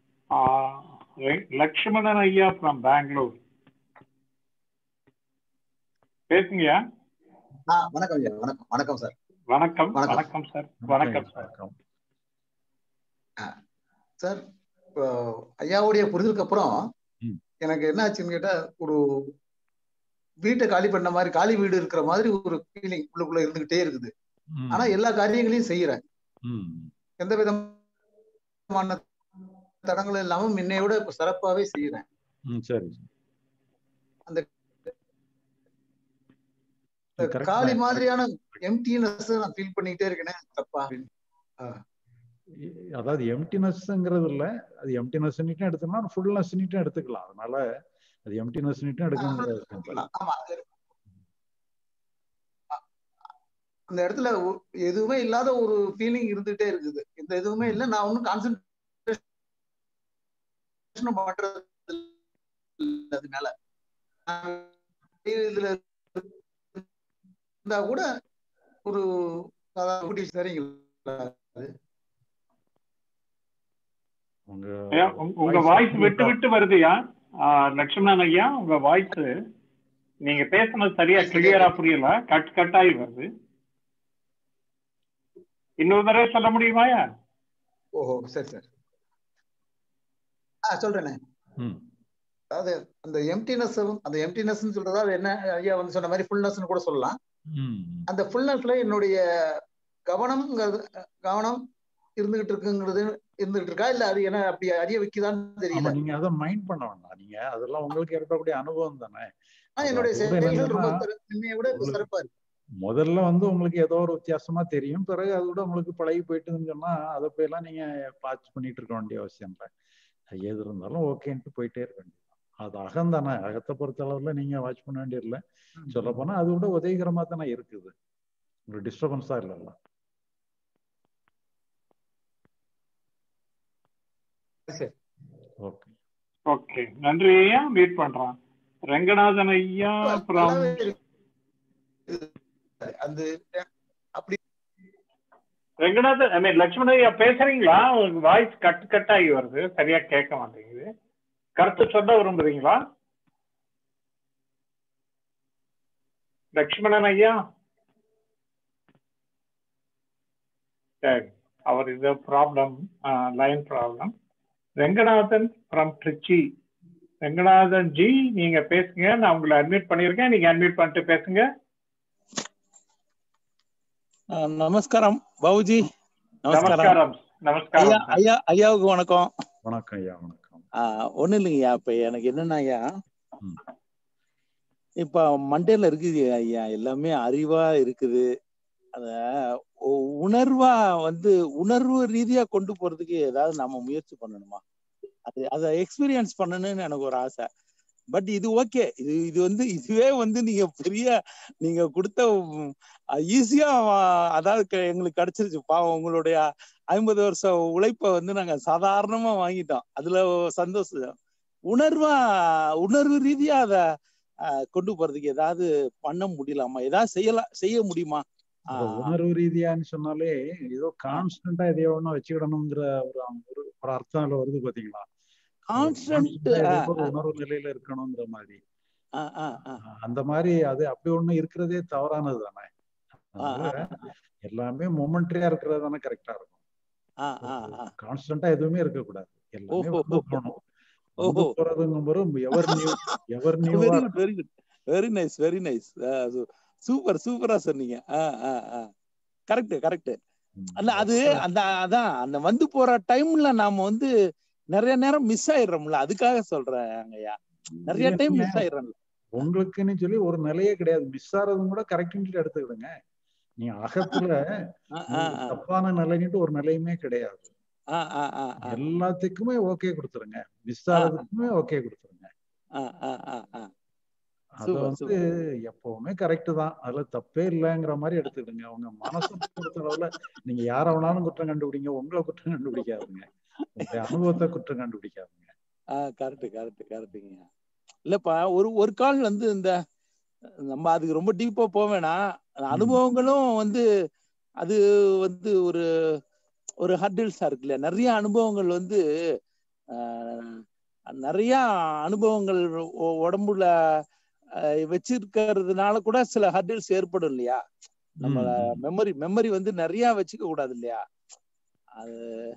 Speaker 1: லக்ஷ்மணன் ஐயா ஃப்ரம் பெங்களூர் பேசுங்கய்யா
Speaker 14: ஆ வணக்கம் ஐயா வணக்கம் வணக்கம் சார்
Speaker 1: வணக்கம்
Speaker 14: வணக்கம்.
Speaker 1: வணக்கம் சார் வணக்கம் சார்
Speaker 14: சார் இப்போ ஐயாவுடைய புரிதலுக்கு அப்புறம் எனக்கு என்ன ஆச்சுன்னு கேட்டா ஒரு வீட்டை காலி பண்ண மாதிரி காலி வீடு இருக்கிற மாதிரி ஒரு ஃபீலிங் உள்ளுக்குள்ள இருந்துகிட்டே இருக்குது ஆனா எல்லா காரியங்களையும் செய்யறேன் எந்த விதமான தடங்களும் இல்லாம முன்னையோட இப்ப சிறப்பாவே செய்யறேன்
Speaker 2: ம் சரி
Speaker 14: அந்த
Speaker 2: இது correct
Speaker 14: காலி
Speaker 2: தான்.
Speaker 14: மாதிரியான எம்டினஸ் நான் ஃபீல் பண்ணிக்கிட்டே இருக்கேனே தப்பா ஆ.
Speaker 2: அதாவது எம்டினஸ்ங்கிறது இல்ல அது எம்டினஸ் எடுத்தோம்னா ஃபுல்னஸ் எடுத்துக்கலாம் அதனால அது எம்டினஸ் எடுக்கணும்
Speaker 14: ஆமா அது- அந்த இடத்துல ஒ- எதுவுமே இல்லாத ஒரு ஃபீலிங் இருந்துட்டே இருக்குது இந்த எதுவுமே இல்லை நான் ஒன்றும் கான்சென்ட்ரேஷன் பண்றது இல்ல அது மேல நான் இதுல இருந்தா கூட ஒரு அதாவது குட்டி சரிங்களா அது
Speaker 1: ஐயா, உங்க- உங்க வாய்ஸ் விட்டு விட்டு வருதுயா ஆஹ், லட்சுமணன் ஐயா உங்க வாய்ஸ் நீங்க பேசுனது சரியா கிளியரா புரியல கட் கட் ஆகி வருது இன்னொரு தடவை சொல்ல முடியுமாயா
Speaker 14: ஓஹோ சரி சரி ஆ சொல்றேனே
Speaker 2: ம்
Speaker 14: அதாவது அந்த எம்டினஸ் அந்த எம்டினஸ் சொல்றதா அது என்ன ஐயா வந்து சொன்ன மாதிரி ஃபுல்னஸ் கூட சொல்லலாம்
Speaker 2: ம்
Speaker 14: அந்த ஃபுல்னஸ்ல என்னுடைய கவனம்ங்கிறது கவனம் இருந்துகிட்டு இருக்குங்கிறது இருந்துகிட்டு இருக்கா இல்ல அது என்ன அப்படி அறிய வைக்குதான்னு
Speaker 2: ஆமா
Speaker 14: தெரியல
Speaker 2: நீங்க அதை மைண்ட் பண்ண வேண்டாம் நீங்க அதெல்லாம் உங்களுக்கு ஏற்படக்கூடிய அனுபவம் தானே
Speaker 14: ஆனா
Speaker 2: அது
Speaker 14: என்னுடைய
Speaker 2: அது கூட
Speaker 14: செயல்கள் ரொம்ப
Speaker 2: என்னன்னா
Speaker 14: சிற- முன்னைய விட இப்ப சிறப்பா இருக்கு
Speaker 2: முதல்ல வந்து உங்களுக்கு ஏதோ ஒரு வித்தியாசமா தெரியும் பிறகு அது கூட உங்களுக்கு பழகி போயிட்டுன்னு சொன்னா அதை போயெல்லாம் நீங்க வாட்ச் பண்ணிட்டு இருக்க வேண்டிய அவசியம் இல்லை அது எது இருந்தாலும் ஓகேன்ட்டு போயிட்டே இருக்க வேண்டியது அது அகம் தானே அகத்தை பொறுத்த அளவுல நீங்க வாட்ச் பண்ண வேண்டியதில்லை சொல்ல போனா அது கூட உதவிகரமா தானே இருக்குது ஒரு டிஸ்டர்பன்ஸா இல்லைல்ல
Speaker 14: சரி
Speaker 2: ஓகே
Speaker 1: ஓகே நன்றி ஐயா மீட் பண்றோம் ரங்கநாதன் ஐயா அப்புறம்
Speaker 14: நல்லாவே இருக்கு அந்த அப்படி
Speaker 1: ரங்கநாதன் ஐ மீன் லட்சுமணன் ஐயா பேசுறீங்களா உங்களுக்கு வாய்ஸ் கட் கட் ஆகி வருது சரியா கேட்க மாட்டேங்குது கருத்து சொல்ல விரும்புறீங்களா லட்சுமணன் ஐயா சரி அவர் இது problem line problem Renganathan from Trichy Renganathan ji நீங்க பேசுங்க நான் உங்களை அட்மிட் பண்ணியிருக்கேன் நீங்க அட்மிட் பண்ணிட்டு பேசுங்க
Speaker 15: ஆ, நமஸ்காரம் பாபுஜி நமஸ்காரம்
Speaker 1: நமஸ்காரம் நமஸ்காரம்
Speaker 15: ஐயா ஐயா ஐயாவுக்கு வணக்கம்
Speaker 2: வணக்கம் ஐயா வணக்கம்
Speaker 15: ஆ, ஒண்ணும் இல்லைங்கய்யா இப்ப எனக்கு என்னன்னா ஐயா
Speaker 2: ம்.
Speaker 15: இப்ப மண்டையில இருக்குது ஐயா எல்லாமே அறிவா இருக்குது அத உ- உணர்வா வந்து உணர்வு ரீதியா கொண்டு போறதுக்கு ஏதாவது நம்ம முயற்சி பண்ணணுமா அது அதை எக்ஸ்பீரியன்ஸ் பண்ணணும்னு எனக்கு ஒரு ஆசை பட் இது ஓகே இது இது வந்து இதுவே வந்து நீங்க பெரிய நீங்க கொடுத்த ஈஸியா அதாவது க- எங்களுக்கு கிடைச்சிருச்சு பாவம் உங்களுடைய ஐம்பது வருஷம் உழைப்பை வந்து நாங்க சாதாரணமா வாங்கிட்டோம் அதுல சந்தோஷம் உணர்வா உணர்வு ரீதியா அத அஹ், கொண்டு போறதுக்கு ஏதாவது பண்ண முடியலாமா ஏதாவது செய்யலாம் செய்ய முடியுமா
Speaker 2: அந்த
Speaker 15: ஆஹ்
Speaker 2: உணர்வு ரீதியான்னு சொன்னாலே ஏதோ கான்ஸ்டன்டா எதையோ ஒண்ணு வச்சுக்கிடணுங்கிற ஒரு ஒரு ஒரு அர்த்தம் அதுல வருது பாத்தீங்களா
Speaker 15: கான்ஸ்டன்ட்
Speaker 2: கான்ஸ்டன்டா ஏதோ ஒரு உணர்வு நிலையில இருக்கணுங்கிற மாதிரி அந்த மாதிரி அது அப்படி ஒண்ணு இருக்கிறதே தவறானது தானே அதனால எல்லாமே மொமெண்ட்ரியா இருக்கிறது தானே கரெக்டா இருக்கும் கான்ஸ்டன்டா எதுவுமே இருக்கக்கூடாது எல்லாமே
Speaker 15: ஓஹோ
Speaker 2: வந்து போகணும் வந்து
Speaker 15: ஓஹோ
Speaker 2: போறதுங்கும் போது எவர் நியூ எவர்
Speaker 15: வெரி
Speaker 2: நியூவா
Speaker 15: good very good very nice very nice super சூப்பரா சொன்னீங்க கரெக்ட் கரெக்ட் அல்ல அது அந்த அதான் அந்த வந்து போற டைம்ல நாம வந்து நிறைய நேரம் மிஸ் ஆயிடுறோம்ல அதுக்காக சொல்றேன் ஐயா நிறைய
Speaker 2: இல்ல
Speaker 15: டைம்
Speaker 2: நீங்க
Speaker 15: மிஸ் ஆயிடுறோம்ல
Speaker 2: உங்களுக்குன்னு சொல்லி ஒரு நிலையே கிடையாது மிஸ் ஆறதும் கூட கரெக்ட்னு எடுத்துக்கிடுங்க நீங்க அகத்துல
Speaker 15: ஆ, ஆ,
Speaker 2: உங்களுக்கு
Speaker 15: ஆ.
Speaker 2: தப்பான நிலைன்னுட்டு ஒரு நிலையுமே கிடையாது
Speaker 15: ஆ, ஆ, ஆ, ஆ.
Speaker 2: எல்லாத்துக்குமே ஓகே கொடுத்துருங்க மிஸ்
Speaker 15: ஆ,
Speaker 2: ஆறதுக்குமே ஓகே கொடுத்துருங்க
Speaker 15: ஆ, ஆ, ஆ, ஆ.
Speaker 2: அத
Speaker 15: சூப்பர்
Speaker 2: வந்து
Speaker 15: சூப்பர்
Speaker 2: எப்பவுமே கரெக்ட் தான் அதுல தப்பே இல்லைங்கிற மாதிரி எடுத்துக்கிடுங்க உங்க மனசை பொறுத்த அளவுல நீங்க யார வேணாலும் குற்றம் கண்டுபிடிங்க உங்களை குற்றம் கண்டுபிடிக்காதுங்க உங்களுடைய அனுபவத்தை குற்றம் கண்டுபிடிக்காதுங்க
Speaker 15: ஆ கரெக்ட் கரெக்ட் கரெக்டுங்க இல்லப்பா ஒரு ஒரு கால் வந்து இந்த நம்ம அதுக்கு ரொம்ப டீப்பா போக வேணாம் அனுபவங்களும் வந்து அது வந்து ஒரு ஒரு ஹர்டில்ஸா இருக்குல்ல நிறைய அனுபவங்கள் வந்து ஆஹ், நிறைய அனுபவங்கள் உ- உடம்புல ஆஹ், வச்சிருக்கிறதுனால கூட சில ஹர்டில்ஸ் ஏற்படும் இல்லையா நம்ம மெமரி மெமரி வந்து நிறைய வச்சுக்க கூடாது இல்லையா அது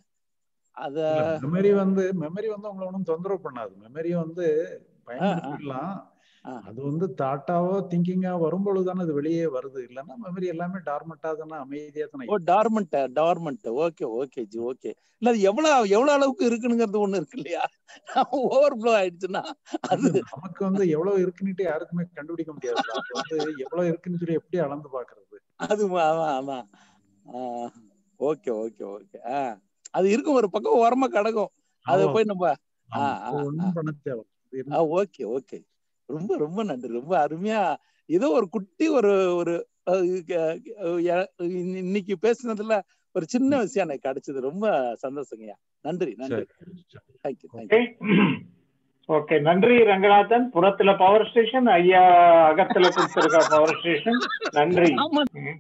Speaker 15: அத
Speaker 2: இல்ல மெமரி வந்து மெமரி வந்து உங்களை ஒன்றும் தொந்தரவு பண்ணாது மெமரி வந்து
Speaker 15: ஆ, ஆ,
Speaker 2: பயன்படுத்திக்கலாம்
Speaker 15: ஆ.
Speaker 2: அது வந்து தாட்டாவோ திங்கிங்கா வரும்பொழுது தானே அது வெளியே வருது இல்லைன்னா மெமரி எல்லாமே டார்மட்டா தானே அமைதியா தானே
Speaker 15: ஓ dormant dormant okay okay ji okay இல்ல அது எவ்வளவு எவ்வளவு அளவுக்கு இருக்குங்கிறது ஒண்ணு இருக்கு இல்லையா ஓவர் ஃப்ளோ ஆயிடுச்சுன்னா அது
Speaker 2: அது நமக்கு வந்து எவ்வளவு இருக்குன்னுட்டு யாருக்குமே கண்டுபிடிக்க முடியாது அது வந்து எவ்வளவு இருக்குன்னு சொல்லி எப்படி அளந்து பாக்குறது
Speaker 15: அது ஆமா ஆமா ஓகே ஓகே ஓகே ஆ அது இருக்கும் ஒரு பக்கம் ஓரமா கிடக்கும் அதை
Speaker 2: ஆமா
Speaker 15: போய் நம்ம ஆ
Speaker 2: ஆமா
Speaker 15: ஆ
Speaker 2: அது
Speaker 15: ஆ
Speaker 2: ஒண்ணும் பண்ண தேவை அது
Speaker 15: ஆ
Speaker 2: இருந்து
Speaker 15: ஓகே ஓகே ரொம்ப ரொம்ப நன்றி ரொம்ப அருமையா ஏதோ ஒரு குட்டி ஒரு ஒரு அஹ், க- அஹ், ய- இன்னி- இன்னைக்கு பேசுனதுல ஒரு சின்ன விஷயம் எனக்கு கிடைச்சது ரொம்ப சந்தோஷங்கய்யா நன்றி நன்றி
Speaker 2: சரி
Speaker 15: தேங்க்யூ
Speaker 1: ஓகே
Speaker 15: தேங்க்யூ
Speaker 1: ஓகே நன்றி ரங்கநாதன் புறத்துல பவர் ஸ்டேஷன் ஐயா அகத்துல கொடுத்திருக்க பவர் ஸ்டேஷன் நன்றி
Speaker 15: ஆமா
Speaker 1: ம்.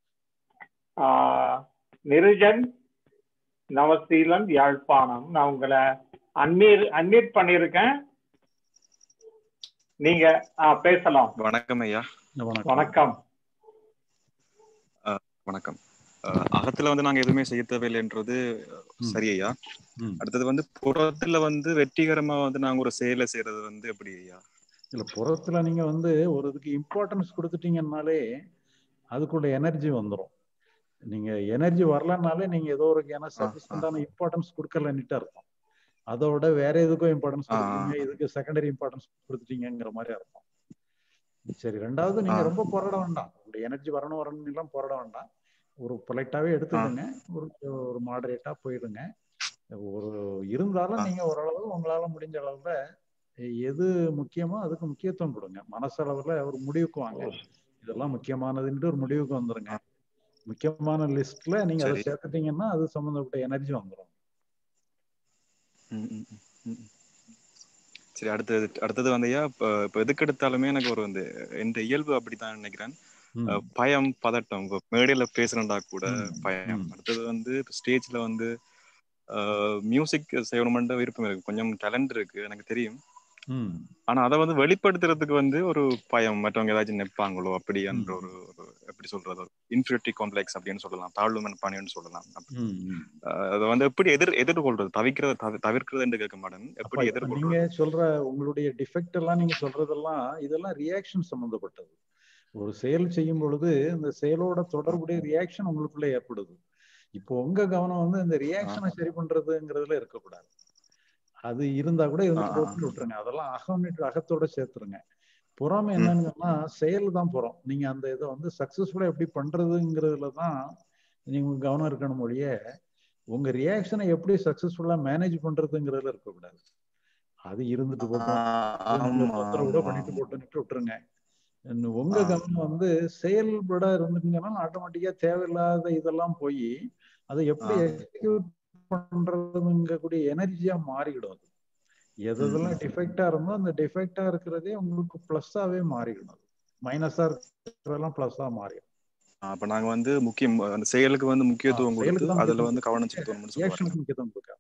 Speaker 1: ஆ, நிருஜன் நவசீலன் யாழ்ப்பாணம் நான் உங்களை அன்மீட் அன்மீட் பண்ணியிருக்கேன் நீங்க ஆ, பேசலாம்
Speaker 9: வணக்கம் ஐயா
Speaker 2: வணக்கம்
Speaker 1: வணக்கம்
Speaker 9: அஹ், வணக்கம் அஹ், அகத்துல வந்து நாங்க எதுவுமே செய்ய தேவையில்லைன்றது சரி ஐயா அடுத்தது வந்து புறத்துல வந்து வெற்றிகரமா வந்து நாங்க ஒரு செயலை செய்யறது வந்து எப்படி ஐயா
Speaker 2: இல்ல புறத்துல நீங்க வந்து ஒரு இதுக்கு இம்பார்ட்டன்ஸ் கொடுத்துட்டீங்கன்னாலே அதுக்குள்ள எனர்ஜி வந்துடும் நீங்க எனர்ஜி வரலனாலே நீங்க ஏதோ ஒரு ஏன்னா சஃபிஷியண்டான இம்பார்ட்டன்ஸ் கொடுக்கலன்னுட்டு அர்த்தம் அதோட வேற எதுக்கும் இம்பார்ட்டன்ஸ் கொடுத்தீங்க இதுக்கு செகண்டரி இம்பார்ட்டன்ஸ் கொடுத்துட்டீங்கிற மாதிரி அர்த்தம் சரி ரெண்டாவது நீங்க ரொம்ப போராட வேண்டாம் உங்களுடைய எனர்ஜி வரணும் வரணும் எல்லாம் போராட வேண்டாம் ஒரு பொலைட்டாவே எடுத்துக்கோங்க ஒரு ஒரு மாடரேட்டா போயிடுங்க ஒரு இருந்தாலும் நீங்க ஓரளவு உங்களால முடிஞ்ச அளவுல எது முக்கியமோ அதுக்கு முக்கியத்துவம் கொடுங்க மனசளவுல ஒரு முடிவுக்கு வாங்க இதெல்லாம் முக்கியமானதுன்ட்டு ஒரு முடிவுக்கு வந்துருங்க முக்கியமான லிஸ்ட்ல நீங்க அதை
Speaker 9: சரி.
Speaker 2: சேர்த்துட்டீங்கன்னா அது சம்பந்தப்பட்ட எனர்ஜி வந்துடும்
Speaker 9: ம், ம், ம், ம். சரி அடுத்தது அடுத்தது வந்து ஐயா இப்போ இப்போ எதுக்கு எடுத்தாலுமே எனக்கு ஒரு வந்து எந்த இயல்பு அப்படித்தான் நினைக்கிறேன் அஹ், பயம் பதட்டம் இப்போ மேடையில பேசுறேன்டா கூட பயம் அடுத்தது வந்து ஸ்டேஜ்ல வந்து மியூசிக் செய்யணுமென்ற விருப்பம் இருக்கு கொஞ்சம் டேலண்ட் இருக்கு எனக்கு தெரியும்
Speaker 2: ம்
Speaker 9: ஆனா அதை வந்து வெளிப்படுத்துறதுக்கு வந்து ஒரு பயம் மற்றவங்க ஏதாச்சும் நினைப்பாங்களோ அப்படி என்ற ஒரு ஒரு எப்படி சொல்றது ஒரு இன்ஃபியூரிட்டி காம்ப்ளெக்ஸ் அப்படின்னு சொல்லலாம் தாழ்வு மனப்பானைன்னு சொல்லலாம்
Speaker 2: ம், ம்.
Speaker 9: அஹ் அதை வந்து எப்படி எதிர் எதிர்கொள்றது தவிக்கிறது தவி- தவிர்க்கிறதுன்னு கேட்க மாட்டேன்
Speaker 2: அப்ப
Speaker 9: எப்படி
Speaker 2: இப்ப
Speaker 9: எதிர்கொள்றது
Speaker 2: நீங்க சொல்ற உங்களுடைய டிஃபெக்ட் எல்லாம் நீங்க சொல்றதெல்லாம் இதெல்லாம் ரியாக்ஷன் சம்பந்தப்பட்டது ஒரு செயல் செய்யும் பொழுது இந்த செயலோட தொடர்புடைய ரியாக்ஷன் உங்களுக்குள்ள ஏற்படுது இப்போ உங்க கவனம் வந்து இந்த ரியாக்ஷனை சரி பண்றதுங்கிறதுல இருக்கக்கூடாது அது இருந்தா கூட இருந்துட்டு போட்டு விட்டுருங்க அதெல்லாம் அகம் அகத்தோட சேர்த்துருங்க புறம் என்னன்னு சொன்னா செயல் தான் புறம் நீங்க அந்த இதை வந்து சக்சஸ்ஃபுல்லா எப்படி பண்றதுங்கிறதுல தான் நீங்க உங்க கவனம் இருக்கணும் ஒழிய உங்க ரியாக்ஷனை எப்படி சக்சஸ்ஃபுல்லா மேனேஜ் பண்றதுங்கிறதுல இருக்கக்கூடாது அது இருந்துட்டு போட்டோம் அது உங்களை தொந்தரவு கூட பண்ணிட்டு போட்டுன்னுட்டு விட்டுருங்க இன்னும் உங்க கவனம் வந்து செயல்பட இருந்துட்டீங்கன்னா ஆட்டோமேட்டிக்கா தேவையில்லாத இதெல்லாம் போய் அதை எப்படி எக்ஸிக்யூட் பண்றதுங்கக்கூடிய எனர்ஜியா மாறிடும் அது எது எதெல்லாம் டிஃபெக்டா இருந்தோ அந்த டிஃபெக்டா இருக்கிறதே உங்களுக்கு பிளஸ்ஸாவே மாறிடும் அது மைனஸா இருக்கிறதெல்லாம் பிளஸ்ஸா மாறிடும்
Speaker 9: ஆஹ் அப்ப நாங்க வந்து முக்கியம் அந்த செயலுக்கு வந்து முக்கியத்துவம்
Speaker 2: செயலுக்கு
Speaker 9: கொடுத்து
Speaker 2: தான்
Speaker 9: அதுல
Speaker 2: முக்கியத்துவம்
Speaker 9: வந்து கவனம் செலுத்தணும்னு சொல்லுவாங்க
Speaker 2: ரியாக்ஷனுக்கு முக்கியத்துவம் கொடுக்க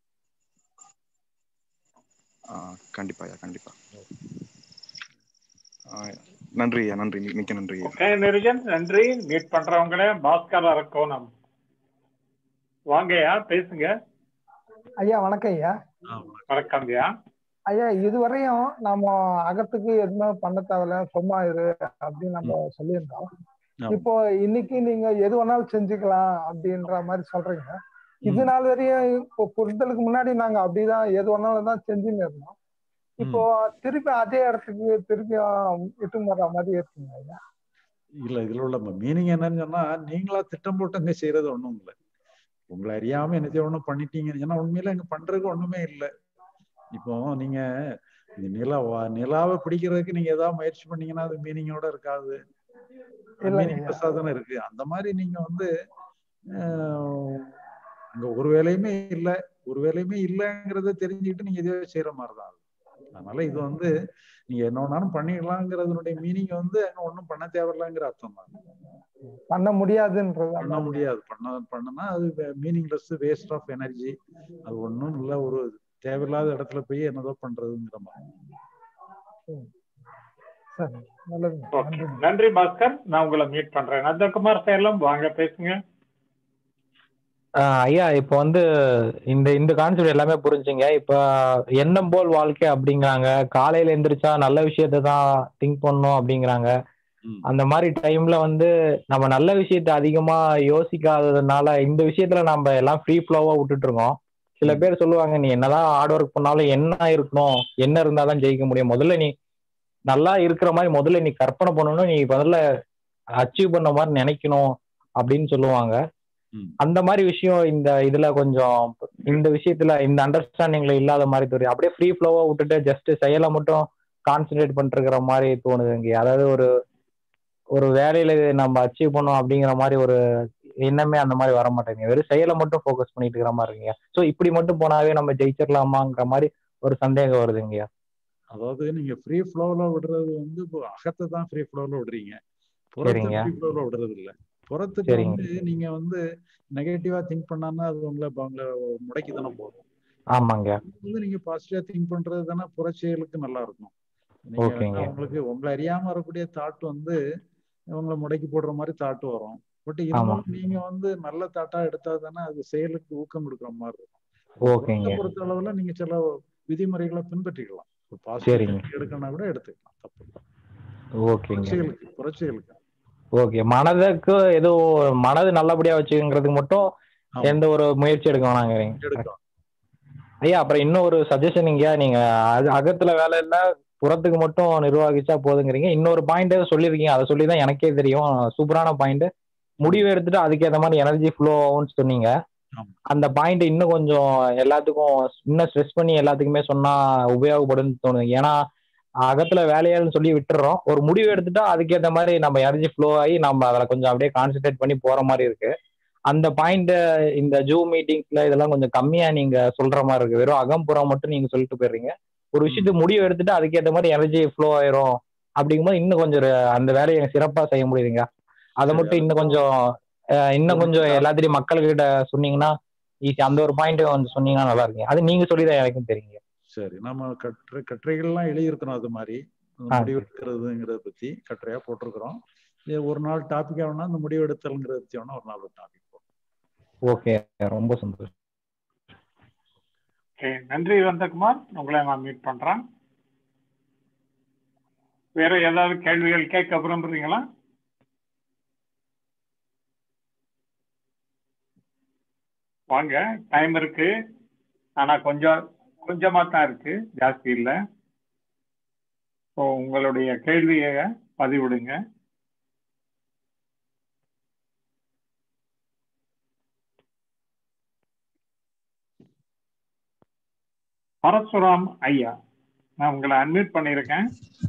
Speaker 9: ஆஹ் கண்டிப்பா ஐயா கண்டிப்பா ஆஹ் நன்றி ஐயா நன்றி மி- மிக்க நன்றி ஐயா
Speaker 1: ஓகே நிருஜன் நன்றி மீட் பண்றவங்களே பாஸ்கர் அரக்கோணம் வாங்கய்யா பேசுங்க
Speaker 3: ஐயா வணக்கம் ஐயா
Speaker 1: வணக்கம் ஐயா
Speaker 3: ஐயா இதுவரையும் நம்ம அகத்துக்கு எதுவுமே பண்ண தேவையில்ல சும்மா இரு அப்படின்னு நம்ம சொல்லியிருந்தோம் இப்போ இன்னைக்கு நீங்க எது வேணாலும் செஞ்சுக்கலாம் அப்படின்ற மாதிரி சொல்றீங்க இது நாள் வரையும் இப்போ புரிதலுக்கு முன்னாடி நாங்க அப்படிதான் எது வேணாலும் தான் செஞ்சுன்னு இருந்தோம் இப்போ திருப்பி அதே இடத்துக்கு திருப்பியும் இட்டு வர்ற மாதிரி இருக்குங்க ஐயா
Speaker 2: இல்ல இதுல உள்ள மீனிங் என்னன்னு சொன்னா நீங்களா திட்டம் போட்டு அங்க செய்யறது ஒண்ணும் இல்ல உங்களை அறியாம என்ன ஒண்ணும் பண்ணிட்டீங்க ஏன்னா உண்மையில அங்க பண்றதுக்கு ஒண்ணுமே இல்ல இப்போ நீங்க இந்த நிலா வா- நிலாவை பிடிக்கிறதுக்கு நீங்க ஏதாவது முயற்சி பண்ணீங்கன்னா அது மீனிங்கோட இருக்காது
Speaker 3: இல்லைங்க
Speaker 2: மீனிங் தானே இருக்கு அந்த மாதிரி நீங்க வந்து ஆஹ், அங்க ஒரு வேலையுமே இல்ல ஒரு வேலையுமே இல்லைங்கிறத தெரிஞ்சுக்கிட்டு நீங்க இதே செய்யற மாதிரிதான் அது. அதனால இது வந்து நீங்க என்ன வேணாலும் பண்ணிடலாங்கிறதுனுடைய மீனிங் வந்து அங்க ஒண்ணும் பண்ண தேவையில்லைங்கிற அர்த்தம் தான்
Speaker 3: பண்ண முடியாதுன்றது
Speaker 2: பண்ண முடியாது பண்ண பண்ணனா அது மீனிங்லெஸ் வேஸ்ட் ஆஃப் எனர்ஜி அது ஒண்ணும் இல்ல ஒரு தேவையில்லாத இடத்துல போய் என்னதோ பண்றதுங்கிற மாதிரி
Speaker 3: சரி நல்லது
Speaker 1: ஓகே நன்றி பாஸ்கர் நான் உங்களை மீட் பண்றேன் நந்தகுமார் சேலம் வாங்க பேசுங்க
Speaker 12: ஆஹ் ஐயா இப்போ வந்து இந்த இந்த கான்செப்ட் எல்லாமே புரிஞ்சுங்க இப்போ எண்ணம் போல் வாழ்க்கை அப்படிங்கிறாங்க காலையில எந்திரிச்சா நல்ல விஷயத்த தான் திங்க் பண்ணணும் அப்படிங்கிறாங்க அந்த மாதிரி டைம்ல வந்து நம்ம நல்ல விஷயத்த அதிகமா யோசிக்காததுனால இந்த விஷயத்துல நம்ம எல்லாம் ஃப்ரீ ஃப்ளோவா விட்டுட்டு இருக்கோம் சில பேர் சொல்லுவாங்க நீ என்னதான் ஹார்ட் ஒர்க் பண்ணாலும் என்ன இருக்கணும் என்ன இருந்தாதான் ஜெயிக்க முடியும் முதல்ல நீ நல்லா இருக்கிற மாதிரி முதல்ல நீ கற்பனை பண்ணணும் நீ முதல்ல அச்சீவ் பண்ண மாதிரி நினைக்கணும் அப்படின்னு சொல்லுவாங்க அந்த மாதிரி விஷயம் இந்த இதுல கொஞ்சம் இந்த விஷயத்துல இந்த அண்டர்ஸ்டாண்டிங்ல இல்லாத மாதிரி தோணுது அப்படியே ஃப்ரீ ஃப்ளோவா விட்டுட்டு ஜஸ்ட் செயலை மட்டும் கான்சென்ட்ரேட் பண்ணிருக்கிற மாதிரி தோணுது இங்க அதாவது ஒரு ஒரு வேலையில இதை நம்ம அச்சீவ் பண்ணோம் அப்படிங்கிற மாதிரி ஒரு எண்ணமே அந்த மாதிரி வர மாட்டேங்குது வெறும் செயலை மட்டும் ஃபோக்கஸ் பண்ணிட்டு இருக்கிற மாதிரி இருக்குங்க ஸோ இப்படி மட்டும் போனாவே நம்ம ஜெயிச்சிடலாமாங்கிற மாதிரி ஒரு சந்தேகம் வருதுங்கய்யா
Speaker 2: அதாவது நீங்க ஃப்ரீ ஃப்ளோல விடுறது வந்து இப்போ அகத்தை தான் ஃப்ரீ ஃப்ளோல விடுறீங்க புறத்தை
Speaker 12: சரிங்க.
Speaker 2: ஃப்ரீ ஃப்ளோல விடுறது இல்ல புறத்துக்கு
Speaker 12: சரிங்க.
Speaker 2: வந்து நீங்க வந்து நெகட்டிவா திங்க் பண்ணாம அது உங்களை உங்களை முடக்கி தானே போகும்
Speaker 12: ஆமாங்க
Speaker 2: வந்து நீங்க பாசிட்டிவா திங்க் பண்றது தானே புற செயலுக்கு நல்லா இருக்கும் நீங்க
Speaker 12: ஓகேங்க.
Speaker 2: உங்களுக்கு உங்களை அறியாம வரக்கூடிய தாட் வந்து உங்களை முடக்கி போடுற மாதிரி தாட் வரும் பட்
Speaker 12: ஆமா
Speaker 2: இருந்தாலும் நீங்க வந்து நல்ல தாட்டா எடுத்தா தானே அது செயலுக்கு ஊக்கம் கொடுக்குற மாதிரி இருக்கும்
Speaker 12: ஓகேங்க
Speaker 2: புறத்தை பொறுத்த அளவுல நீங்க சில விதிமுறைகளை பின்பற்றிக்கலாம் பாசிட்டிவ்
Speaker 12: சரிங்க
Speaker 2: எடுக்கணும்னா கூட எடுத்துக்கலாம் தப்பு இல்லை
Speaker 12: ஓகேங்க
Speaker 2: புரட்சிகளுக்கு புரட்சிகளுக்கு
Speaker 12: ஓகே மனதுக்கு ஏதோ மனது நல்லபடியா வச்சுக்கிறதுக்கு மட்டும்
Speaker 2: ஆமா
Speaker 12: எந்த ஒரு முயற்சி எடுக்க வேணாங்கிறீங்க
Speaker 2: எடுக்கலாம்
Speaker 12: ஐயா அப்புறம் இன்னும் ஒரு சஜஷன் இங்க நீங்க அது அகத்துல வேலை இல்ல புறத்துக்கு மட்டும் நிர்வகிச்சா போதுங்கிறீங்க இன்னொரு பாயிண்ட் சொல்லியிருக்கீங்க அதை சொல்லி தான் எனக்கே தெரியும் சூப்பரான பாயிண்ட் முடிவு எடுத்துட்டு அதுக்கேற்ற மாதிரி எனர்ஜி ஃப்ளோ ஆகும்னு சொன்னீங்க
Speaker 2: ஆமா
Speaker 12: அந்த பாயிண்ட் இன்னும் கொஞ்சம் எல்லாத்துக்கும் இன்னும் ஸ்ட்ரெஸ் பண்ணி எல்லாத்துக்குமே சொன்னா உபயோகப்படும்னு தோணுது ஏன்னா அகத்துல வேலையாள்னு சொல்லி விட்டுறோம் ஒரு முடிவு எடுத்துட்டா அதுக்கேற்ற மாதிரி நம்ம எனர்ஜி ஃப்ளோ ஆகி நம்ம அதில் கொஞ்சம் அப்படியே கான்சென்ட்ரேட் பண்ணி போற மாதிரி இருக்கு அந்த பாயிண்ட் இந்த ஜூம் மீட்டிங்ஸ்ல இதெல்லாம் கொஞ்சம் கம்மியா நீங்க சொல்ற மாதிரி இருக்கு வெறும் அகம்புறம் மட்டும் நீங்க சொல்லிட்டு போயிடுறீங்க ஒரு விஷயத்துக்கு முடிவு எடுத்துட்டு அதுக்கேற்ற மாதிரி எனர்ஜி ஃப்ளோ ஆயிரும் அப்படிங்கும்போது இன்னும் கொஞ்சம் ர- அந்த வேலையை சிறப்பா செய்ய முடியுதுங்க அதை
Speaker 2: சரி
Speaker 12: மட்டும் இன்னும்
Speaker 2: அதுக்கு
Speaker 12: கொஞ்சம் அஹ், இன்னும்
Speaker 2: ஒரு
Speaker 12: கொஞ்சம்
Speaker 2: நிமிஷம்
Speaker 12: எல்லாத்திலையும் மக்கள்கிட்ட சொன்னீங்கன்னா ஈஸி அந்த ஒரு பாயிண்ட் கொஞ்சம் சொன்னீங்கன்னா நல்லா இருக்குங்க அது நீங்க சொல்லிதான் எனக்கும் தெரியுங்க
Speaker 2: சரி நம்ம கட்டுரை கட்டுரைகள்லாம் எழுதியிருக்கிறோம் அது மாதிரி அந்த
Speaker 12: ஆ
Speaker 2: முடிவு எடுக்கிறதுங்கிறத பத்தி கட்டுரையா போட்டிருக்கிறோம் இது ஒரு நாள் டாபிக் ஆகணும்னா அந்த முடிவு எடுத்தல்ங்கிறத பத்தி வேணா ஒரு நாள் டாபிக் போடும்
Speaker 12: ஓகே ரொம்ப சந்தோஷம்
Speaker 1: ஓகே நன்றி வந்தகுமார் உங்களை நான் மீட் பண்றேன் வேற ஏதாவது கேள்விகள் கேட்க விரும்புறீங்களா வாங்க டைம் இருக்கு ஆனா கொஞ்சம் கொஞ்சமா தான் இருக்கு ஜாஸ்தி இல்லை ஸோ உங்களுடைய கேள்வியை பதிவிடுங்க பரசுராம் ஐயா நான் உங்களை அட்மிட் பண்ணியிருக்கேன்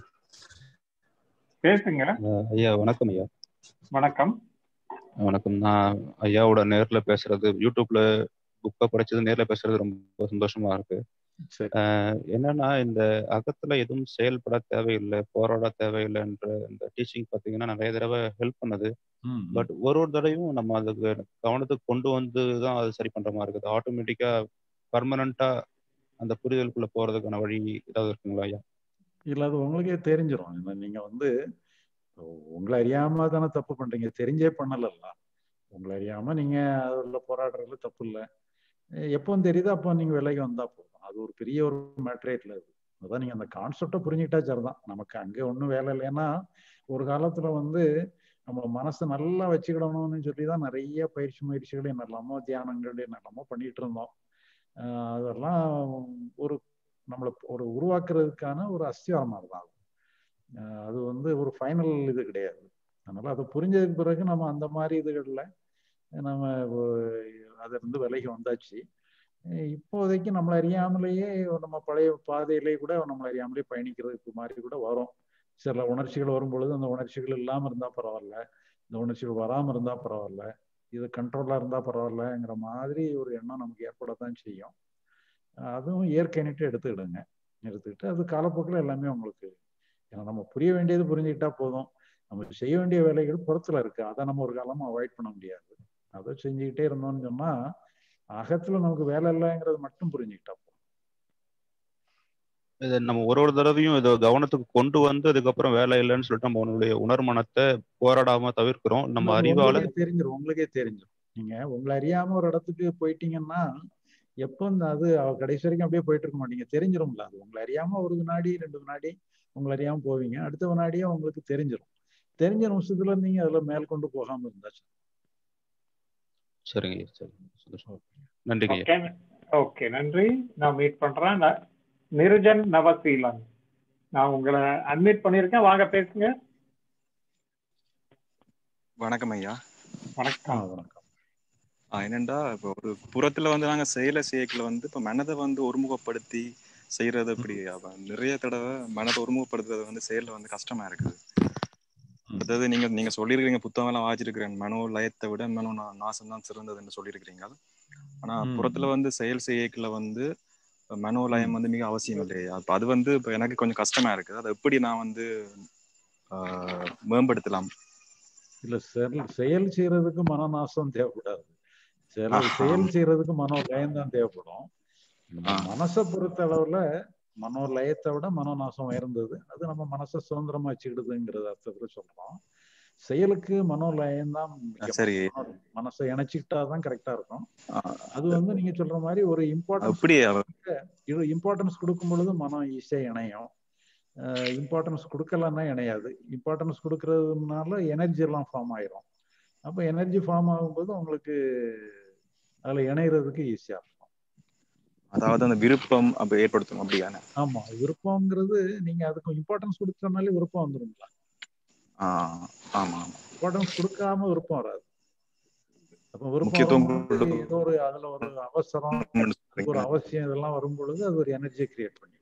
Speaker 1: பேசுங்க
Speaker 16: அஹ் ஐயா வணக்கம் ஐயா
Speaker 1: வணக்கம்
Speaker 16: வணக்கம் நான் ஐயாவோட நேர்ல பேசுறது யூடியூப்ல புக்கை படிச்சது நேர்ல பேசுறது ரொம்ப சந்தோஷமா இருக்கு
Speaker 2: சரி
Speaker 16: அஹ் என்னன்னா இந்த அகத்துல எதுவும் செயல்பட தேவையில்லை போராட தேவையில்லைன்ற இந்த டீச்சிங் பார்த்தீங்கன்னா நிறைய தடவை ஹெல்ப் பண்ணுது
Speaker 2: ம் ம்.
Speaker 16: பட் ஒரு ஒரு தடவையும் நம்ம அதுக்கு கவனத்துக்கு கொண்டு வந்து தான் அது சரி பண்ற மாதிரி இருக்குது ஆட்டோமேட்டிக்கா பர்மனண்டா அந்த புரிதலுக்குள்ள போறதுக்கான வழி ஏதாவது இருக்குங்களா ஐயா
Speaker 2: இல்ல அது உங்களுக்கே தெரிஞ்சிரும் ஏன்னா நீங்க வந்து உங்களை அறியாம தானே தப்பு பண்றீங்க தெரிஞ்சே பண்ணலல்ல உங்களை அறியாம நீங்க அதுல போராடுறதுல தப்பு இல்லை எப்போ தெரியுதோ அப்போ நீங்க விலைக்கு வந்தா போதும் அது ஒரு பெரிய ஒரு மேட்ரே இல்லை அது அதான் நீங்க அந்த கான்செப்டை புரிஞ்சுக்கிட்டா சரிதான் நமக்கு அங்க ஒன்றும் வேலை இல்லைன்னா ஒரு காலத்துல வந்து நம்ம மனசை நல்லா வச்சுக்கிடணும்னு சொல்லி தான் நிறைய பயிற்சி முயற்சிகள் என்னெல்லாமோ தியானங்கள் என்னெல்லாமோ பண்ணிட்டு இருந்தோம் ஆஹ் அதெல்லாம் ஒரு நம்மளை ஒரு உருவாக்குறதுக்கான ஒரு அஸ்திவாரம் மாதிரி தான் அது. ஆஹ் அது வந்து ஒரு ஃபைனல் இது கிடையாது அதனால அதை புரிஞ்சதுக்கு பிறகு நம்ம அந்த மாதிரி இதுகளில் நம்ம அதுல இருந்து விலகி வந்தாச்சு அஹ் இப்போதைக்கு நம்மளை அறியாமலேயே நம்ம பழைய பாதையிலே கூட நம்மளை அறியாமலே பயணிக்கிறதுக்கு மாதிரி கூட வரும் சில உணர்ச்சிகள் வரும் பொழுது அந்த உணர்ச்சிகள் இல்லாமல் இருந்தால் பரவாயில்ல இந்த உணர்ச்சிகள் வராமல் இருந்தால் பரவாயில்ல இது கண்ட்ரோலாக இருந்தால் பரவாயில்லங்கிற மாதிரி ஒரு எண்ணம் நமக்கு ஏற்படத்தான் செய்யும் அதுவும் இயற்கைன்னுட்டு எடுத்துக்கிடுங்க எடுத்துக்கிட்டு அது காலப்போக்கில் எல்லாமே உங்களுக்கு ஏன்னா நம்ம புரிய வேண்டியது புரிஞ்சுக்கிட்டா போதும் நம்ம செய்ய வேண்டிய வேலைகள் புறத்துல இருக்கு அதை நம்ம ஒரு காலமா அவாய்ட் பண்ண முடியாது அதை செஞ்சுக்கிட்டே இருந்தோம்னு சொன்னா அகத்துல நமக்கு வேலை இல்லைங்கிறது மட்டும் புரிஞ்சுக்கிட்டா போதும்
Speaker 16: இதை நம்ம ஒரு ஒரு தடவையும் இதை கவனத்துக்கு கொண்டு வந்து அதுக்கப்புறம் வேலை இல்லைன்னு சொல்லிட்டு நம்ம உன்னுடைய உணர்மனத்தை போராடாம தவிர்க்கிறோம் நம்ம
Speaker 2: அது
Speaker 16: அறிவால
Speaker 2: உங்களுக்கே தெரிஞ்சிடும் உங்களுக்கே தெரிஞ்சிடும் நீங்க உங்களை அறியாம ஒரு இடத்துக்கு போயிட்டீங்கன்னா எப்போ இந்த அது அவ- கடைசி வரைக்கும் அப்படியே போயிட்டு இருக்க மாட்டீங்க தெரிஞ்சிரும்ல அது உங்களை அறியாம ஒரு வினாடி ரெண்டு வினாடி உங்களை அறியாம போவீங்க அடுத்த வினாடியே உங்களுக்கு தெரிஞ்சிடும் தெரிஞ்ச நிமிஷத்துல நீங்க அதுல மேல் கொண்டு போகாம இருந்தாச்சு
Speaker 16: சரிங்க ஐயா, சரி சந்தோஷம் நன்றிங்க ஐயா
Speaker 1: ஓகே ஓகே நன்றி நான் மீட் பண்றேன் ந- நிருஜன் நவசீலன் நான் உங்களை அட்மிட் பண்ணியிருக்கேன் வாங்க பேசுங்க
Speaker 9: வணக்கம் ஐயா
Speaker 1: வணக்கம்
Speaker 2: வணக்கம்
Speaker 9: ஆ, என்னண்டா இப்போ ஒரு புறத்துல வந்து நாங்க செயலை செய்யக்குள்ள வந்து இப்போ மனதை வந்து ஒருமுகப்படுத்தி செய்யறது அப்படி அப்ப நிறைய தடவை மனதை ஒருமுகப்படுத்துறது வந்து செயல்ல வந்து கஷ்டமா இருக்குது அடுத்தது நீங்க நீங்க சொல்லியிருக்கிறீங்க புத்தகம் எல்லாம் வாசிச்சிருக்கிறேன் மனோ லயத்தை விட மனோ நா- நாசம் தான் சிறந்ததுன்னு சொல்லியிருக்கிறீங்க ஆனா
Speaker 2: ம்.
Speaker 9: புறத்துல வந்து செயல் செய்யக்குள்ள வந்து மனோலயம் வந்து மிக அவசியம் இல்லையா அப்ப அது வந்து இப்ப எனக்கு கொஞ்சம் கஷ்டமா இருக்குது அதை எப்படி நான் வந்து ஆஹ், மேம்படுத்தலாம்
Speaker 2: இல்ல செயல் செயல் செய்யறதுக்கு மனநாசம் தேவைப்படாது செயல்
Speaker 9: ஆஹா.
Speaker 2: செயல் செய்யறதுக்கு மனோ லயம் தான் தேவைப்படும் நம்ம மனசை பொறுத்த அளவுல மனோ லயத்தை விட மனோநாசம் உயர்ந்தது அது நம்ம மனசை சுதந்திரமா வச்சுக்கிடுதுங்கிறது அர்த்தத்துல சொல்றோம் செயலுக்கு மனோலயம் தான்
Speaker 9: சரி
Speaker 2: மனசை இணைச்சிக்கிட்டா தான் கரெக்டா இருக்கும்
Speaker 9: ஆ,
Speaker 2: அது வந்து நீங்க சொல்ற மாதிரி ஒரு இம்பார்ட்டன்ஸ்
Speaker 9: அப்படியே
Speaker 2: இது இம்பார்ட்டன்ஸ் கொடுக்கும் பொழுது மனம் ஈஸியா இணையும் இம்பார்ட்டன்ஸ் கொடுக்கலன்னா இணையாது இம்பார்ட்டன்ஸ் கொடுக்கறதுனால எனர்ஜி எல்லாம் ஃபார்ம் ஆயிரும் அப்போ எனர்ஜி ஃபார்ம் ஆகும்போது உங்களுக்கு அதுல இணையறதுக்கு ஈஸியா இருக்கும்
Speaker 9: அதாவது அந்த விருப்பம் அப்ப ஏற்படுத்தும் அப்படியான
Speaker 2: ஆமா விருப்பம்ங்கிறது நீங்க அதுக்கு இம்பார்ட்டன்ஸ் கொடுத்தனாலே விருப்பம் வந்துருங்களா
Speaker 9: ஆ ஆமா ஆமா
Speaker 2: இம்பார்ட்டன்ஸ் கொடுக்காம விருப்பம் வராது அப்ப விருப்பம்
Speaker 9: முக்கியத்துவம்
Speaker 2: வரும்போது
Speaker 9: கொடு-
Speaker 2: ஏதோ ஒரு அதுல ஒரு அவசரம் அதுக்கு ஒரு அவசியம் இதெல்லாம் வரும் பொழுது அது ஒரு எனர்ஜியை கிரியேட் பண்ணி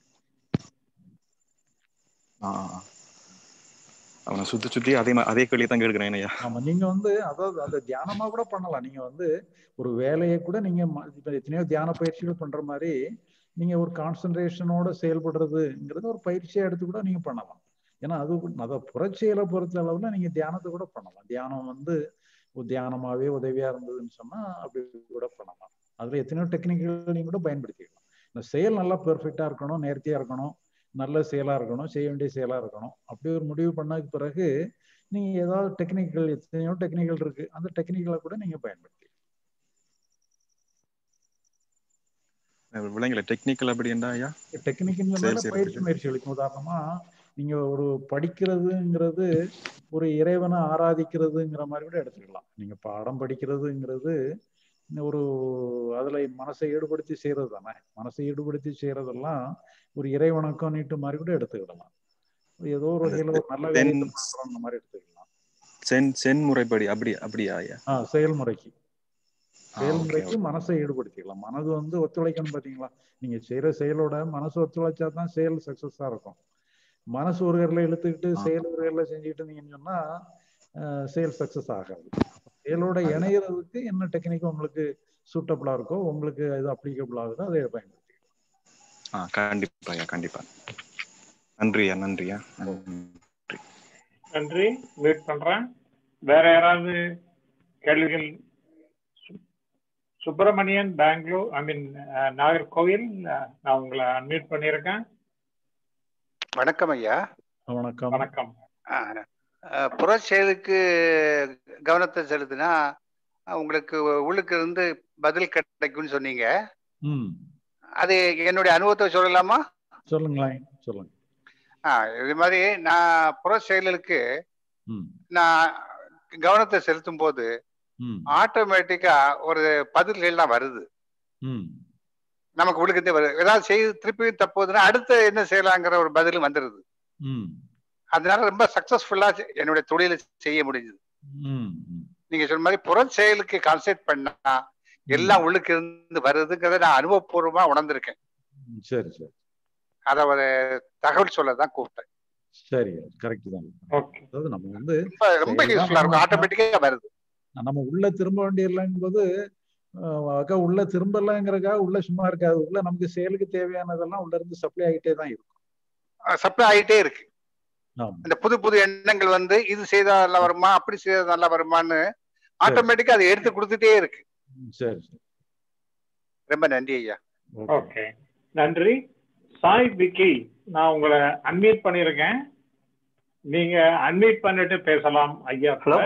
Speaker 9: ஆ அவனை சுத்தி சுத்தி அதே மா- அதே கேள்வி தான் கேட்கிறேன் ஐயா
Speaker 2: ஆமா நீங்க வந்து அதாவது அதை தியானமா கூட பண்ணலாம் நீங்க வந்து ஒரு வேலையை கூட நீங்க ம- இப்ப எத்தனையோ தியான பயிற்சிகள் பண்ற மாதிரி நீங்க ஒரு கான்சென்ட்ரேஷனோட செயல்படுறதுங்கிறது ஒரு பயிற்சியா எடுத்து கூட நீங்க பண்ணலாம் ஏன்னா அது அதை புறச்செயலை பொறுத்த அளவுல நீங்க தியானத்தை கூட பண்ணலாம் தியானம் வந்து ஒரு தியானமாவே உதவியா இருந்ததுன்னு சொன்னா அப்படி கூட பண்ணலாம் அதுல எத்தனையோ டெக்னிக்கல் நீங்க கூட பயன்படுத்திக்கலாம் இந்த செயல் நல்லா பெர்ஃபெக்டா இருக்கணும் நேர்த்தியா இருக்கணும் நல்ல செயலா இருக்கணும் செய்ய வேண்டிய செயலா இருக்கணும் அப்படி ஒரு முடிவு பண்ணதுக்கு பிறகு நீங்க ஏதாவது டெக்னிக்கல் எத்தனையோ டெக்னிக்கல் இருக்கு அந்த டெக்னிக்கலை கூட நீங்க பயன்படுத்தி
Speaker 9: விலங்குல டெக்னிக்கல் அப்படின்னா ஐயா
Speaker 2: டெக்னிக்னு
Speaker 9: சரி,
Speaker 2: சொன்னாலே
Speaker 9: சரி,
Speaker 2: பயிற்சி
Speaker 9: சரி.
Speaker 2: முயற்சிகளுக்கு உதாரணமா நீங்க ஒரு படிக்கிறதுங்கிறது ஒரு இறைவனை ஆராதிக்கிறதுங்கிற மாதிரி கூட எடுத்துக்கலாம் நீங்க பாடம் படிக்கிறதுங்கிறது ஒரு அதுல மனசை ஈடுபடுத்தி செய்யறது தானே மனசை ஈடுபடுத்தி செய்யறதெல்லாம் ஒரு இறை வணக்கம் நீட்டு மாதிரி கூட எடுத்துக்கிடலாம் ஏதோ ஒரு வகையில ஒரு நல்ல வேலையை
Speaker 9: தென்
Speaker 2: பண்றோம் அந்த மாதிரி எடுத்துக்கலாம்
Speaker 9: சென் சென் முறைப்படி அப்படி அப்படியா ஐயா
Speaker 2: ஆ செயல்முறைக்கு
Speaker 9: ஆ,
Speaker 2: செயல்முறைக்கு
Speaker 9: okay,
Speaker 2: மனசை ஈடுபடுத்திக்கலாம் மனது வந்து ஒத்துழைக்கணும் பாத்தீங்களா நீங்க செய்யற செயலோட மனசு ஒத்துழைச்சா தான் செயல் சக்சஸா இருக்கும் மனசு ஒரு கரில் இழுத்துக்கிட்டு செயல் ஒரு கரில் செஞ்சுக்கிட்டு இருந்தீங்கன்னு சொன்னா அஹ், செயல் சக்சஸ் ஆகாது செயலோட இணையறதுக்கு என்ன டெக்னிக் உங்களுக்கு சூட்டபிளா இருக்கோ உங்களுக்கு இது அப்ளிகபிள் ஆகுதோ அதை பயன்படுத்தி
Speaker 9: ஆ கண்டிப்பா ஐயா கண்டிப்பா நன்றியா நன்றியா நன்றி
Speaker 1: நன்றி வெயிட் பண்றேன் வேற யாராவது கேள்விகள் சு- சுப்பிரமணியன் பெங்களூர் ஐ மீன் நாகர்கோவில் அஹ், நான் உங்களை அன்மியூட் பண்ணியிருக்கேன்
Speaker 11: வணக்கம் ஐயா
Speaker 2: வணக்கம்
Speaker 1: வணக்கம்
Speaker 11: ஆ, அஹ், புற செயலுக்கு கவனத்தை செலுத்தினா அஹ், உங்களுக்கு உள்ளுக்கு இருந்து பதில் கிடைக்கும்னு சொன்னீங்க
Speaker 2: ம்
Speaker 11: அது என்னுடைய அனுபவத்தை சொல்லலாமா
Speaker 2: சொல்லுங்களேன் சொல்லுங்க
Speaker 11: ஆ இது மாதிரி நான் புற செயலுக்கு
Speaker 2: ம்
Speaker 11: நான் கவனத்தை செலுத்தும் போது
Speaker 2: ம்
Speaker 11: ஆட்டோமேட்டிக்கா ஒரு பதில்கள்லாம் வருது
Speaker 2: ம்
Speaker 11: நமக்கு உள்ளுக்கு வருது ஏதாவது செய்து திருப்பி தப்புதுன்னா அடுத்து என்ன செய்யலாங்கிற ஒரு பதிலும் வந்துருது
Speaker 2: ம்
Speaker 11: அதனால ரொம்ப சக்சஸ்ஃபுல்லா என்னுடைய தொழிலை செய்ய முடிஞ்சது
Speaker 2: ம்
Speaker 11: நீங்க சொன்ன மாதிரி புற செயலுக்கு கான்சென்ட் பண்ணா எல்லாம் உள்ளுக்கு இருந்து வருதுங்கிறத நான் அனுபவபூர்வமா உணர்ந்திருக்கேன்
Speaker 2: ம், சரி சரி
Speaker 11: அத ஒரு தகவல் சொல்ல தான் கூப்பிட்டேன்
Speaker 2: சரி கரெக்ட் தான் அதாவது நம்ம வந்து
Speaker 11: ரொம்ப ரொம்ப
Speaker 2: செயல்லாம்
Speaker 11: யூஸ்ஃபுல்லா இருக்கும்
Speaker 2: நம்ம
Speaker 11: ஆட்டோமேட்டிக்கா வருது
Speaker 2: நம்ம உள்ள திரும்ப வேண்டியதில்லைங்கும் போது அஹ், அக்கா உள்ள திரும்பலங்கிறக்காக உள்ள சும்மா இருக்காது உள்ள நமக்கு செயலுக்கு தேவையானதெல்லாம் உள்ள இருந்து சப்ளை ஆகிட்டே தான் இருக்கும்
Speaker 11: சப்ளை ஆயிட்டே இருக்கு
Speaker 2: ஆமா
Speaker 11: இந்த புது புது எண்ணங்கள் வந்து இது செய்தா நல்லா வருமா அப்படி செய்தா நல்லா வருமான்னு ஆட்டோமேட்டிக்கா அதை எடுத்து கொடுத்துட்டே இருக்கு
Speaker 2: ம், சரி சரி
Speaker 11: ரொம்ப நன்றி ஐயா
Speaker 1: ஓகே நன்றி சாய் விக்கி நான் உங்களை அன்மியூட் பண்ணியிருக்கேன் நீங்க அன்மியூட் பண்ணிட்டு பேசலாம் ஐயா
Speaker 17: ஹலோ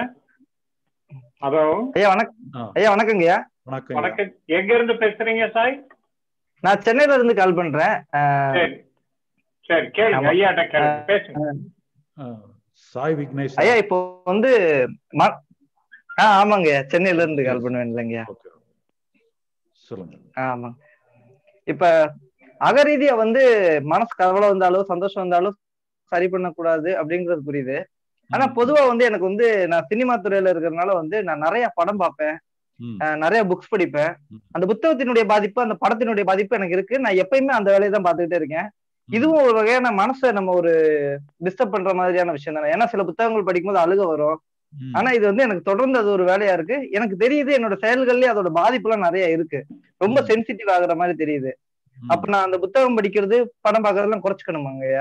Speaker 1: ஹலோ
Speaker 17: ஐயா வணக்கம் ஐயா வணக்கங்கய்யா
Speaker 2: வணக்கம்
Speaker 1: வணக்கம் எங்க இருந்து பேசுறீங்க சாய்
Speaker 17: நான் சென்னையில இருந்து கால் பண்றேன் அஹ்,
Speaker 1: சரி சரி கேளுங்க
Speaker 17: ஆமா.
Speaker 1: ஐயாட்ட கேளுங்க பேசுங்க
Speaker 2: அஹ், சாய் விக்னேஷ்
Speaker 17: ஐயா இப்போ வந்து ம- ஆ ஆமாங்கய்யா சென்னையில இருந்து கால் பண்ணுவேன் இல்லைங்கய்யா
Speaker 2: சொல்லுங்க
Speaker 17: ஆமா இப்ப அகரீதியா வந்து மனசு கவலை வந்தாலும் சந்தோஷம் வந்தாலும் சரி பண்ணக்கூடாது அப்படிங்கிறது புரியுது ஆனா பொதுவா வந்து எனக்கு வந்து நான் சினிமா துறையில இருக்கிறதுனால வந்து நான் நிறைய படம் பார்ப்பேன் அஹ் நிறைய புக்ஸ் படிப்பேன் அந்த புத்தகத்தினுடைய பாதிப்பு அந்த படத்தினுடைய பாதிப்பு எனக்கு இருக்கு நான் எப்பயுமே அந்த வேலையை தான் பார்த்துக்கிட்டே இருக்கேன் இதுவும் ஒரு வகையான மனசை நம்ம ஒரு டிஸ்டர்ப் பண்ற மாதிரியான விஷயம் தானே ஏன்னா சில புத்தகங்கள் படிக்கும்போது அழுக வரும் ஆனா இது வந்து எனக்கு தொடர்ந்து அது ஒரு வேலையா இருக்கு எனக்கு தெரியுது என்னோட செயல்கள்லயே அதோட பாதிப்பு எல்லாம் நிறைய இருக்கு ரொம்ப சென்சிட்டிவ் ஆகுற மாதிரி தெரியுது அப்ப நான் அந்த புத்தகம் படிக்கிறது படம் பார்க்கறதெல்லாம் குறைச்சுக்கணுமாங்கய்யா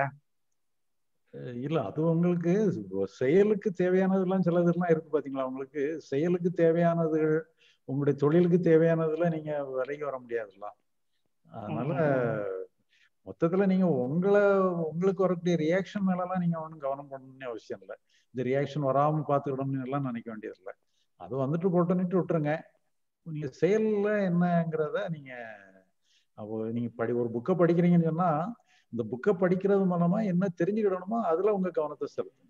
Speaker 2: அஹ் இல்ல அது உங்களுக்கு செயலுக்கு தேவையானதெல்லாம் சிலதெல்லாம் இருக்கு பாத்தீங்களா உங்களுக்கு செயலுக்கு தேவையானதுகள் உங்களுடைய தொழிலுக்கு தேவையானதுல நீங்க விலகி வர முடியாதுல்ல அதனால மொத்தத்துல நீங்க உங்களை உங்களுக்கு வரக்கூடிய ரியாக்ஷன் மேலலாம் நீங்க ஒன்றும் கவனம் பண்ணணும்னு அவசியம் இல்லை இந்த ரியாக்ஷன் வராம பார்த்துக்கிடணும்னு எல்லாம் நினைக்க வேண்டியதில்லை அது வந்துட்டு போட்டுன்னுட்டு விட்டுருங்க நீங்க செயல்ல என்னங்கிறத நீங்க அப்போ நீங்க படி ஒரு புக்கை படிக்கிறீங்கன்னு சொன்னா இந்த புக்கை படிக்கிறது மூலமா என்ன தெரிஞ்சுக்கிடணுமோ அதுல உங்க கவனத்தை செலுத்துங்க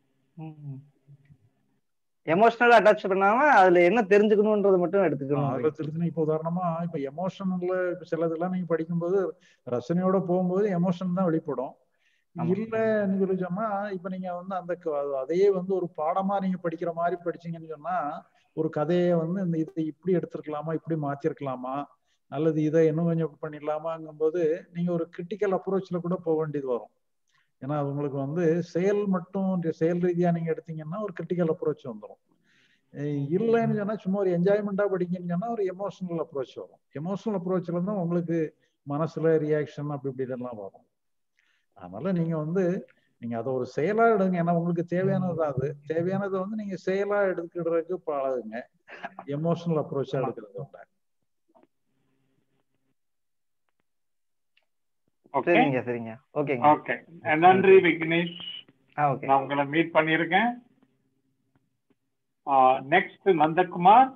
Speaker 17: எமோஷனல் அட்டாச் பண்ணாம அதுல என்ன தெரிஞ்சுக்கணும்ன்றது மட்டும் எடுத்துக்கணும்
Speaker 2: அதுல தெரிஞ்சுனா இப்போ உதாரணமா இப்ப எமோஷனல்ல சிலதெல்லாம் நீங்க படிக்கும்போது ரசனையோட போகும்போது எமோஷன் தான் வெளிப்படும் இல்லைன்னு சொல்லி சொன்னா இப்ப நீங்க வந்து அந்த க- அதையே வந்து ஒரு பாடமா நீங்க படிக்கிற மாதிரி படிச்சீங்கன்னு சொன்னா ஒரு கதையை வந்து இந்த இதை இப்படி எடுத்திருக்கலாமா இப்படி மாத்திருக்கலாமா அல்லது இதை இன்னும் கொஞ்சம் இப்படி பண்ணிடலாமாங்கும்போது நீங்க ஒரு கிரிட்டிக்கல் அப்ரோச்ல கூட போக வேண்டியது வரும் ஏன்னா அது உங்களுக்கு வந்து செயல் மட்டும் செயல் ரீதியா நீங்க எடுத்தீங்கன்னா ஒரு கிரிட்டிக்கல் அப்ரோச் வந்துடும் இல்லைன்னு சொன்னா சும்மா ஒரு என்ஜாய்மெண்டா படிக்கணும்னு சொன்னா ஒரு எமோஷனல் அப்ரோச் வரும் எமோஷனல் அப்ரோச்ல தான் உங்களுக்கு மனசுல ரியாக்ஷன் அப்படி இப்படி இதெல்லாம் வரும் அதனால நீங்க வந்து நீங்க அதை ஒரு செயலா எடுங்க ஏன்னா உங்களுக்கு தேவையானது அது தேவையானதை வந்து நீங்க செயலா எடுத்துக்கிறதுக்கு பழகுங்க எமோஷனல் அப்ரோச்சா எடுக்கிறது உண்டா
Speaker 1: ஓகே
Speaker 17: சரிங்க சரிங்க ஓகேங்க
Speaker 1: ஓகே நன்றி விக்னேஷ்
Speaker 17: ஆ ஓகே
Speaker 1: நான் உங்களை மீட் பண்ணியிருக்கேன் நெக்ஸ்ட் நந்தகுமார்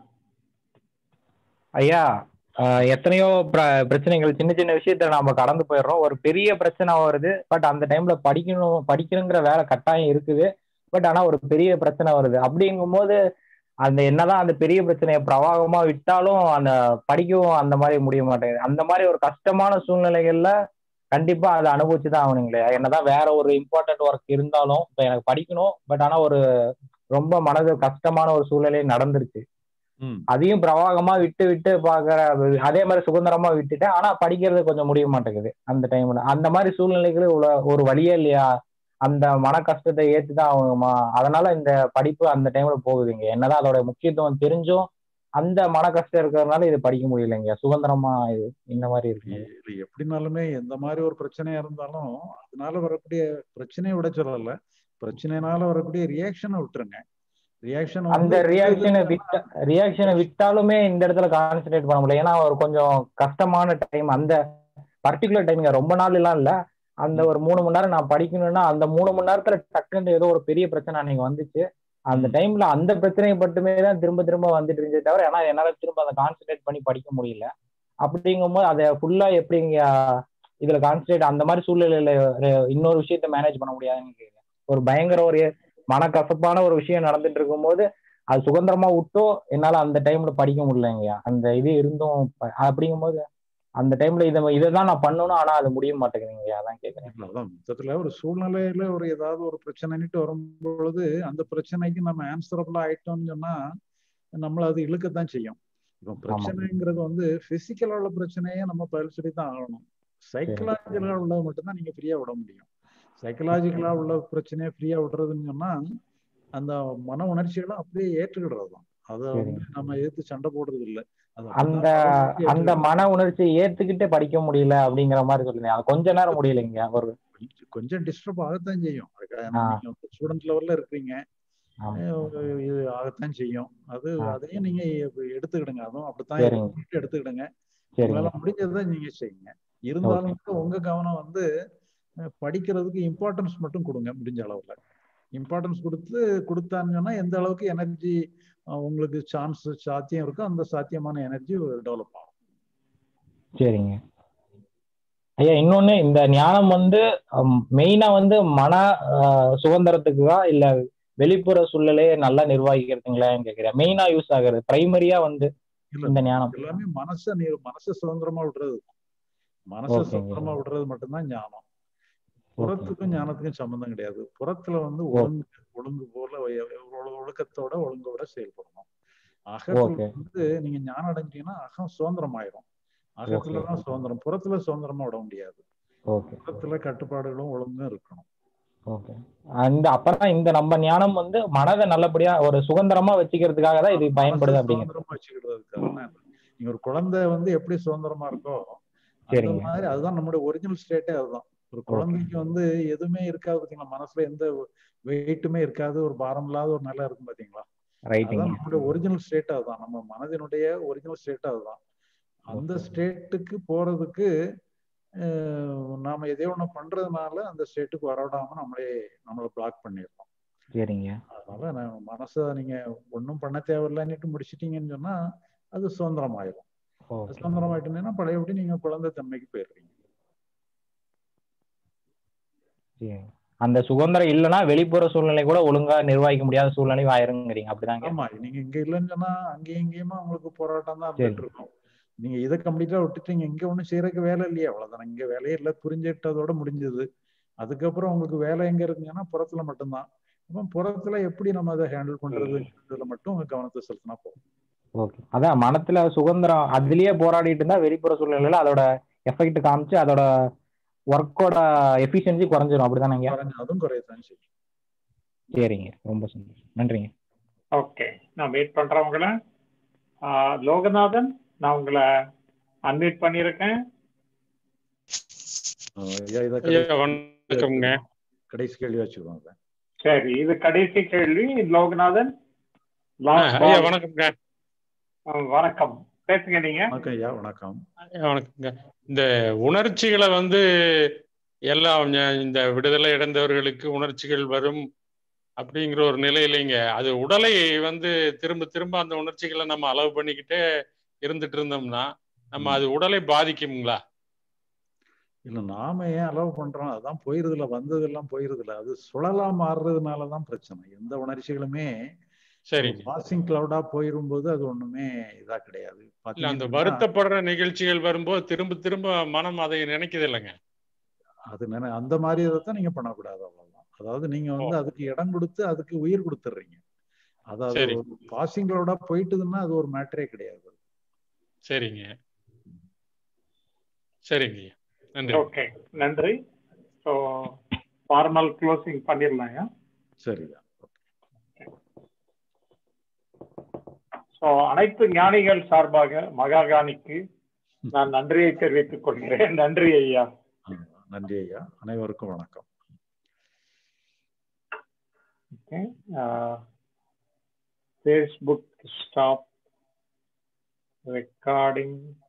Speaker 12: ஐயா ஆஹ் எத்தனையோ பிர- பிரச்சனைகள் சின்ன சின்ன விஷயத்துல நாம கடந்து போயிடுறோம் ஒரு பெரிய பிரச்சனை வருது பட் அந்த டைம்ல படிக்கணும் படிக்கணுங்கிற வேலை கட்டாயம் இருக்குது பட் ஆனா ஒரு பெரிய பிரச்சனை வருது அப்படிங்கும்போது அந்த என்னதான் அந்த பெரிய பிரச்சனையை பிரவாகமா விட்டாலும் அந்த படிக்கவும் அந்த மாதிரி முடிய மாட்டேங்குது அந்த மாதிரி ஒரு கஷ்டமான சூழ்நிலைகள்ல கண்டிப்பா அதை அனுபவிச்சுதான் ஆகணுங்களே என்னதான் வேற ஒரு இம்பார்ட்டன்ட் ஒர்க் இருந்தாலும் இப்ப எனக்கு படிக்கணும் பட் ஆனா ஒரு ரொம்ப மனது கஷ்டமான ஒரு சூழ்நிலை நடந்துருச்சு அதையும் பிரவாகமா விட்டு விட்டு பாக்குற அதே மாதிரி சுதந்திரமா விட்டுட்டேன் ஆனா படிக்கிறது கொஞ்சம் முடிய மாட்டேங்குது அந்த டைம்ல அந்த மாதிரி சூழ்நிலைகள் உள்ள- ஒரு வழியே இல்லையா அந்த மன கஷ்டத்தை ஏத்துதான் ஆகணுமா அதனால இந்த படிப்பு அந்த டைம்ல போகுதுங்க என்னதான் அதோட முக்கியத்துவம் தெரிஞ்சும் அந்த மன கஷ்டம் இருக்கிறதுனால இது படிக்க முடியலைங்க சுதந்திரமா இது இந்த மாதிரி இருக்கு
Speaker 2: இது எப்படினாலுமே எந்த மாதிரி ஒரு பிரச்சனையா இருந்தாலும் அதனால வரக்கூடிய பிரச்சனையை விட சொல்லல பிரச்சனைனால வரக்கூடிய ரியாக்ஷனை விட்டுருங்க ரியாக்ஷன்
Speaker 12: அந்த ரியாக்ஷனை விட்ட ரியாக்ஷனை விட்டாலுமே இந்த இடத்துல கான்சென்ட்ரேட் பண்ண முடியல ஏன்னா ஒரு கொஞ்சம் கஷ்டமான டைம் அந்த பர்டிகுலர் டைம்ங்க ரொம்ப நாள் எல்லாம் இல்ல அந்த ஒரு மூணு மணி நேரம் நான் படிக்கணும்னா அந்த மூணு மணி நேரத்துல டக்குன்னு ஏதோ ஒரு பெரிய பிரச்சனை அன்னைக்கு வந்துச்சு அந்த டைம்ல அந்த பிரச்சனையை மட்டுமே தான் திரும்ப திரும்ப வந்துட்டு இருந்துச்சு தவிர ஏன்னா என்னால திரும்ப அதை கான்சென்ட்ரேட் பண்ணி படிக்க முடியல அப்படிங்கும்போது அதை ஃபுல்லா எப்படிங்க இதுல கான்சென்ட்ரேட் அந்த மாதிரி சூழ்நிலையில ஒரு- இன்னொரு விஷயத்த மேனேஜ் பண்ண முடியாதுன்னு கேக்குறேன். ஒரு பயங்கர ஒரு மனக்கசப்பான ஒரு விஷயம் நடந்துட்டு இருக்கும்போது அது சுதந்திரமா விட்டோ என்னால அந்த டைம்ல படிக்க முடியலங்கய்யா அந்த இது இருந்தும் ப- அப்படிங்கும்போது அந்த டைம்ல இதை இதை தான் நான் பண்ணணும் ஆனா அது முடிய மாட்டேங்குதுங்கய்யா அதான் கேக்குறேன்
Speaker 2: இல்ல, அதான் மொத்தத்துல ஒரு சூழ்நிலையில ஒரு ஏதாவது ஒரு பிரச்சனைன்னுட்டு வரும் பொழுது அந்த பிரச்சனைக்கு நம்ம ஆன்சரபிளா ஆயிட்டோம்னு சொன்னா நம்மள அது இழுக்கத்தான் செய்யும் இப்போ பிரச்சனைங்கிறது வந்து பிசிக்கலா உள்ள பிரச்சனையே நம்ம பதில் சொல்லி தான் ஆகணும் சைக்கலாஜிக்கலா உள்ளது மட்டும்தான் நீங்க ஃப்ரீயா விட முடியும் சைக்கலாஜிக்கலா உள்ள பிரச்சனையை ஃப்ரீயா விடுறதுன்னு சொன்னா அந்த மன உணர்ச்சிகளை அப்படியே ஏற்றுக்கிடுறது தான் அதை வந்து நம்ம எதிர்த்து சண்டை போடுறது இல்லை அது
Speaker 12: அந்த
Speaker 2: அப்படிதான்
Speaker 12: அந்த மன உணர்ச்சியை ஏத்துக்கிட்டே படிக்க முடியல அப்படிங்கிற மாதிரி சொல்லுங்க அது கொஞ்ச நேரம் முடியலைங்க ஒரு
Speaker 2: கொஞ்சம் டிஸ்டர்ப் ஆகத்தான் செய்யும் அதுக்காக
Speaker 12: ஆ.
Speaker 2: நீங்க வந்து ஸ்டூடெண்ட் லெவல்ல இருக்கிறீங்க
Speaker 12: ஆமா.
Speaker 2: அஹ் இது ஆகத்தான் செய்யும் அது
Speaker 12: ஆ.
Speaker 2: அதையும் நீங்க இப்ப எடுத்துக்கிடுங்க அதுவும் அப்படித்தான்
Speaker 12: சரிங்க.
Speaker 2: இருக்கும்னு எடுத்துக்கிடுங்க
Speaker 12: சரிங்க.
Speaker 2: உங்களால முடிஞ்சதை நீங்க செய்யுங்க இருந்தாலும் கூட உங்க கவனம் வந்து அஹ், படிக்கிறதுக்கு இம்பார்ட்டன்ஸ் மட்டும் கொடுங்க முடிஞ்ச அளவுல இம்பார்ட்டன்ஸ் கொடுத்து கொடுத்தான்னு சொன்னா எந்த அளவுக்கு எனர்ஜி உங்களுக்கு சான்ஸ் சாத்தியம் இருக்கோ அந்த சாத்தியமான எனர்ஜி டெவலப் ஆகும்
Speaker 12: சரிங்க ஐயா இன்னொன்னு இந்த ஞானம் வந்து மெயினா வந்து மன ஆஹ், சுதந்திரத்துக்கா இல்ல வெளிப்புற சூழ்நிலையை நல்லா நிர்வகிக்கிறதுங்களான்னு கேக்குறேன் மெயினா யூஸ் ஆகுறது பிரைமரியா வந்து இந்த ஞானம்
Speaker 2: எல்லாமே மனசை நீ மனசை சுதந்திரமா விடுறது மனசை
Speaker 12: ஓகேங்க.
Speaker 2: சுதந்திரமா விடுறது மட்டும்தான் ஞானம் புறத்துக்கும் ஞானத்துக்கும் சம்பந்தம் கிடையாது புறத்துல வந்து ஒழுங்கு ஒழுங்கு போல ஒய- ஒழு- ஒழுக்கத்தோட ஒழுங்கோட செயல்படணும் அகத்துல
Speaker 12: ஓகே.
Speaker 2: வந்து நீங்க ஞானம் அடைஞ்சிட்டீங்கன்னா அகம் சுதந்திரம் ஆயிரும் அகத்துல
Speaker 12: ஓகே.
Speaker 2: தான் சுதந்திரம் புறத்துல சுதந்திரமா விட முடியாது
Speaker 12: ஓகே
Speaker 2: புறத்துல கட்டுப்பாடுகளும் ஒழுங்கும் இருக்கணும்
Speaker 12: ஓகே அந்த அப்பதான் இந்த நம்ம ஞானம் வந்து மனதை நல்லபடியா ஒரு சுதந்திரமா வச்சுக்கிறதுக்காக தான் இது பயன்படுது அப்படிங்கிறது
Speaker 2: சுதந்திரமா வச்சுக்கிடுறதுக்காக தான் இது. நீங்க ஒரு குழந்தை வந்து எப்படி சுதந்திரமா இருக்கோ அந்த
Speaker 12: சரிங்க.
Speaker 2: மாதிரி அதுதான் நம்மளுடைய ஒரிஜினல் ஸ்டேட்டே அதுதான் ஒரு குழந்தைக்கு வந்து எதுவுமே இருக்காது பாத்தீங்களா மனசுல எந்த வெயிட்டுமே இருக்காது ஒரு பாரம் இல்லாத ஒரு நிலை இருக்கும் பாத்தீங்களா
Speaker 12: ரைட்டுங்க
Speaker 2: அதான் நம்மளுடைய ஒரிஜினல் ஸ்டேட் அதுதான் நம்ம மனதினுடைய ஒரிஜினல் ஸ்டேட் அதுதான் அந்த ஸ்டேட்டுக்கு போறதுக்கு அஹ் நாம எதையோ ஒண்ணு பண்றதுனால அந்த ஸ்டேட்டுக்கு வரவிடாம நம்மளே நம்மளை பிளாக் பண்ணிடுறோம்
Speaker 12: சரிங்க
Speaker 2: அதனால நான் மனசை நீங்க ஒன்றும் பண்ண தேவையில்லைன்னுட்டு முடிச்சிட்டீங்கன்னு சொன்னா அது சுதந்திரம் ஆயிரும்
Speaker 12: ஓகே
Speaker 2: சுதந்திரம் ஆயிட்டுனா பழையபடி நீங்க குழந்தை தன்மைக்கு போயிடுறீங்க
Speaker 12: சரிங்க. அந்த சுதந்திரம் இல்லைன்னா வெளிப்புற சூழ்நிலை கூட ஒழுங்கா நிர்வகிக்க முடியாத சூழ்நிலை ஆயிருங்கிறீங்க அப்படிதாங்க
Speaker 2: ஆமா நீங்க இங்க இல்லைன்னு சொன்னா அங்கேயும் இங்கேயுமா உங்களுக்கு போராட்டம் தான்
Speaker 12: சரி
Speaker 2: இருந்துட்டு இருக்கும் நீங்க இதை கம்ப்ளீட்டா விட்டுட்டீங்க இங்க ஒண்ணும் செய்யறதுக்கு வேலை இல்லையே அவ்வளவுதான் இங்க வேலையே இல்லை புரிஞ்சுட்டதோட முடிஞ்சது அதுக்கப்புறம் உங்களுக்கு வேலை எங்க இருக்குங்கன்னா புறத்துல மட்டும்தான் அப்ப புறத்துல எப்படி நம்ம அதை ஹேண்டில் பண்றதுங்கிறதுல மட்டும் உங்க கவனத்தை செலுத்தினா போதும்
Speaker 12: ஓகே அதான் மனத்துல சுதந்திரம் அதுலயே போராடிட்டு இருந்தா வெளிப்புற சூழ்நிலையில அதோட எஃபெக்ட் காமிச்சு அதோட ஒர்க்கோட எஃபிஷியன்சி குறைஞ்சிரும் அப்படிதானங்க
Speaker 2: குறைஞ்சு அதுவும் குறையத்தான் செய்யும்
Speaker 12: சரிங்க ரொம்ப சந்தோஷம் நன்றிங்க
Speaker 1: ஓகே நான் வெயிட் பண்றவங்கள ஆஹ், லோகநாதன் நான் உங்களை அன்மியூட் பண்ணியிருக்கேன்
Speaker 2: அஹ் ஐயா இதை
Speaker 18: ஐயா
Speaker 2: கடைசி
Speaker 18: வணக்கம்ங்க
Speaker 2: கடைசி கேள்வி வச்சுக்கோங்க
Speaker 1: சரி இது கடைசி கேள்வி லோகநாதன்
Speaker 18: ஆ,
Speaker 1: லாஸ்ட்
Speaker 18: ஐயா
Speaker 1: பால்
Speaker 18: வணக்கம்ங்க
Speaker 1: வணக்கம் பேசுங்க நீங்க
Speaker 2: வணக்கம் ஐயா வணக்கம்
Speaker 18: ஐயா வணக்கம்ங்க இந்த உணர்ச்சிகளை வந்து எல்லாம் ஞ- இந்த விடுதலை அடைந்தவர்களுக்கு உணர்ச்சிகள் வரும் அப்படிங்கிற ஒரு நிலை இல்லைங்க அது உடலை வந்து திரும்ப திரும்ப அந்த உணர்ச்சிகளை நம்ம அளவு பண்ணிக்கிட்டே இருந்துட்டு இருந்தோம்னா நம்ம அது உடலை பாதிக்குங்களா
Speaker 2: இல்ல நாம ஏன் அலோவ் பண்றோம் அதான் போயிருதுல வந்ததெல்லாம் போயிருதுல அது சுழலா மாறுறதுனாலதான் பிரச்சனை எந்த உணர்ச்சிகளுமே
Speaker 18: சரிங்க
Speaker 2: பாசிங் கிளவுடா போயிரும்போது அது ஒண்ணுமே இதா கிடையாது
Speaker 18: இல்ல அந்த
Speaker 2: பாத்தீங்கன்னா
Speaker 18: வருத்தப்படுற நிகழ்ச்சிகள் வரும்போது திரும்ப திரும்ப மனம் அதை நினைக்குது இல்லைங்க
Speaker 2: அது நினை அந்த மாதிரி இதைத்தான் நீங்க பண்ணக்கூடாது அவ்வளவுதான் அதாவது நீங்க வந்து அதுக்கு இடம் கொடுத்து அதுக்கு உயிர் கொடுத்துடுறீங்க அதாவது
Speaker 18: சரி
Speaker 2: பாசிங் கிளவுடா போயிட்டுதுன்னா அது ஒரு மேட்டரே கிடையாது
Speaker 18: சரிங்க சரிங்க நன்றி
Speaker 1: ஓகே நன்றி ஸோ ஃபார்மல் க்ளோசிங் பண்ணிடலாங்க
Speaker 2: சரிதான்
Speaker 1: ஸோ அனைத்து ஞானிகள் சார்பாக மகாகாணிக்கு நான் நன்றியை தெரிவித்துக் கொள்கிறேன் நன்றி ஐயா
Speaker 2: நன்றி ஐயா அனைவருக்கும் வணக்கம்
Speaker 1: ஓகே ஃபேஸ்புக் ஸ்டாப் ரெக்கார்டிங்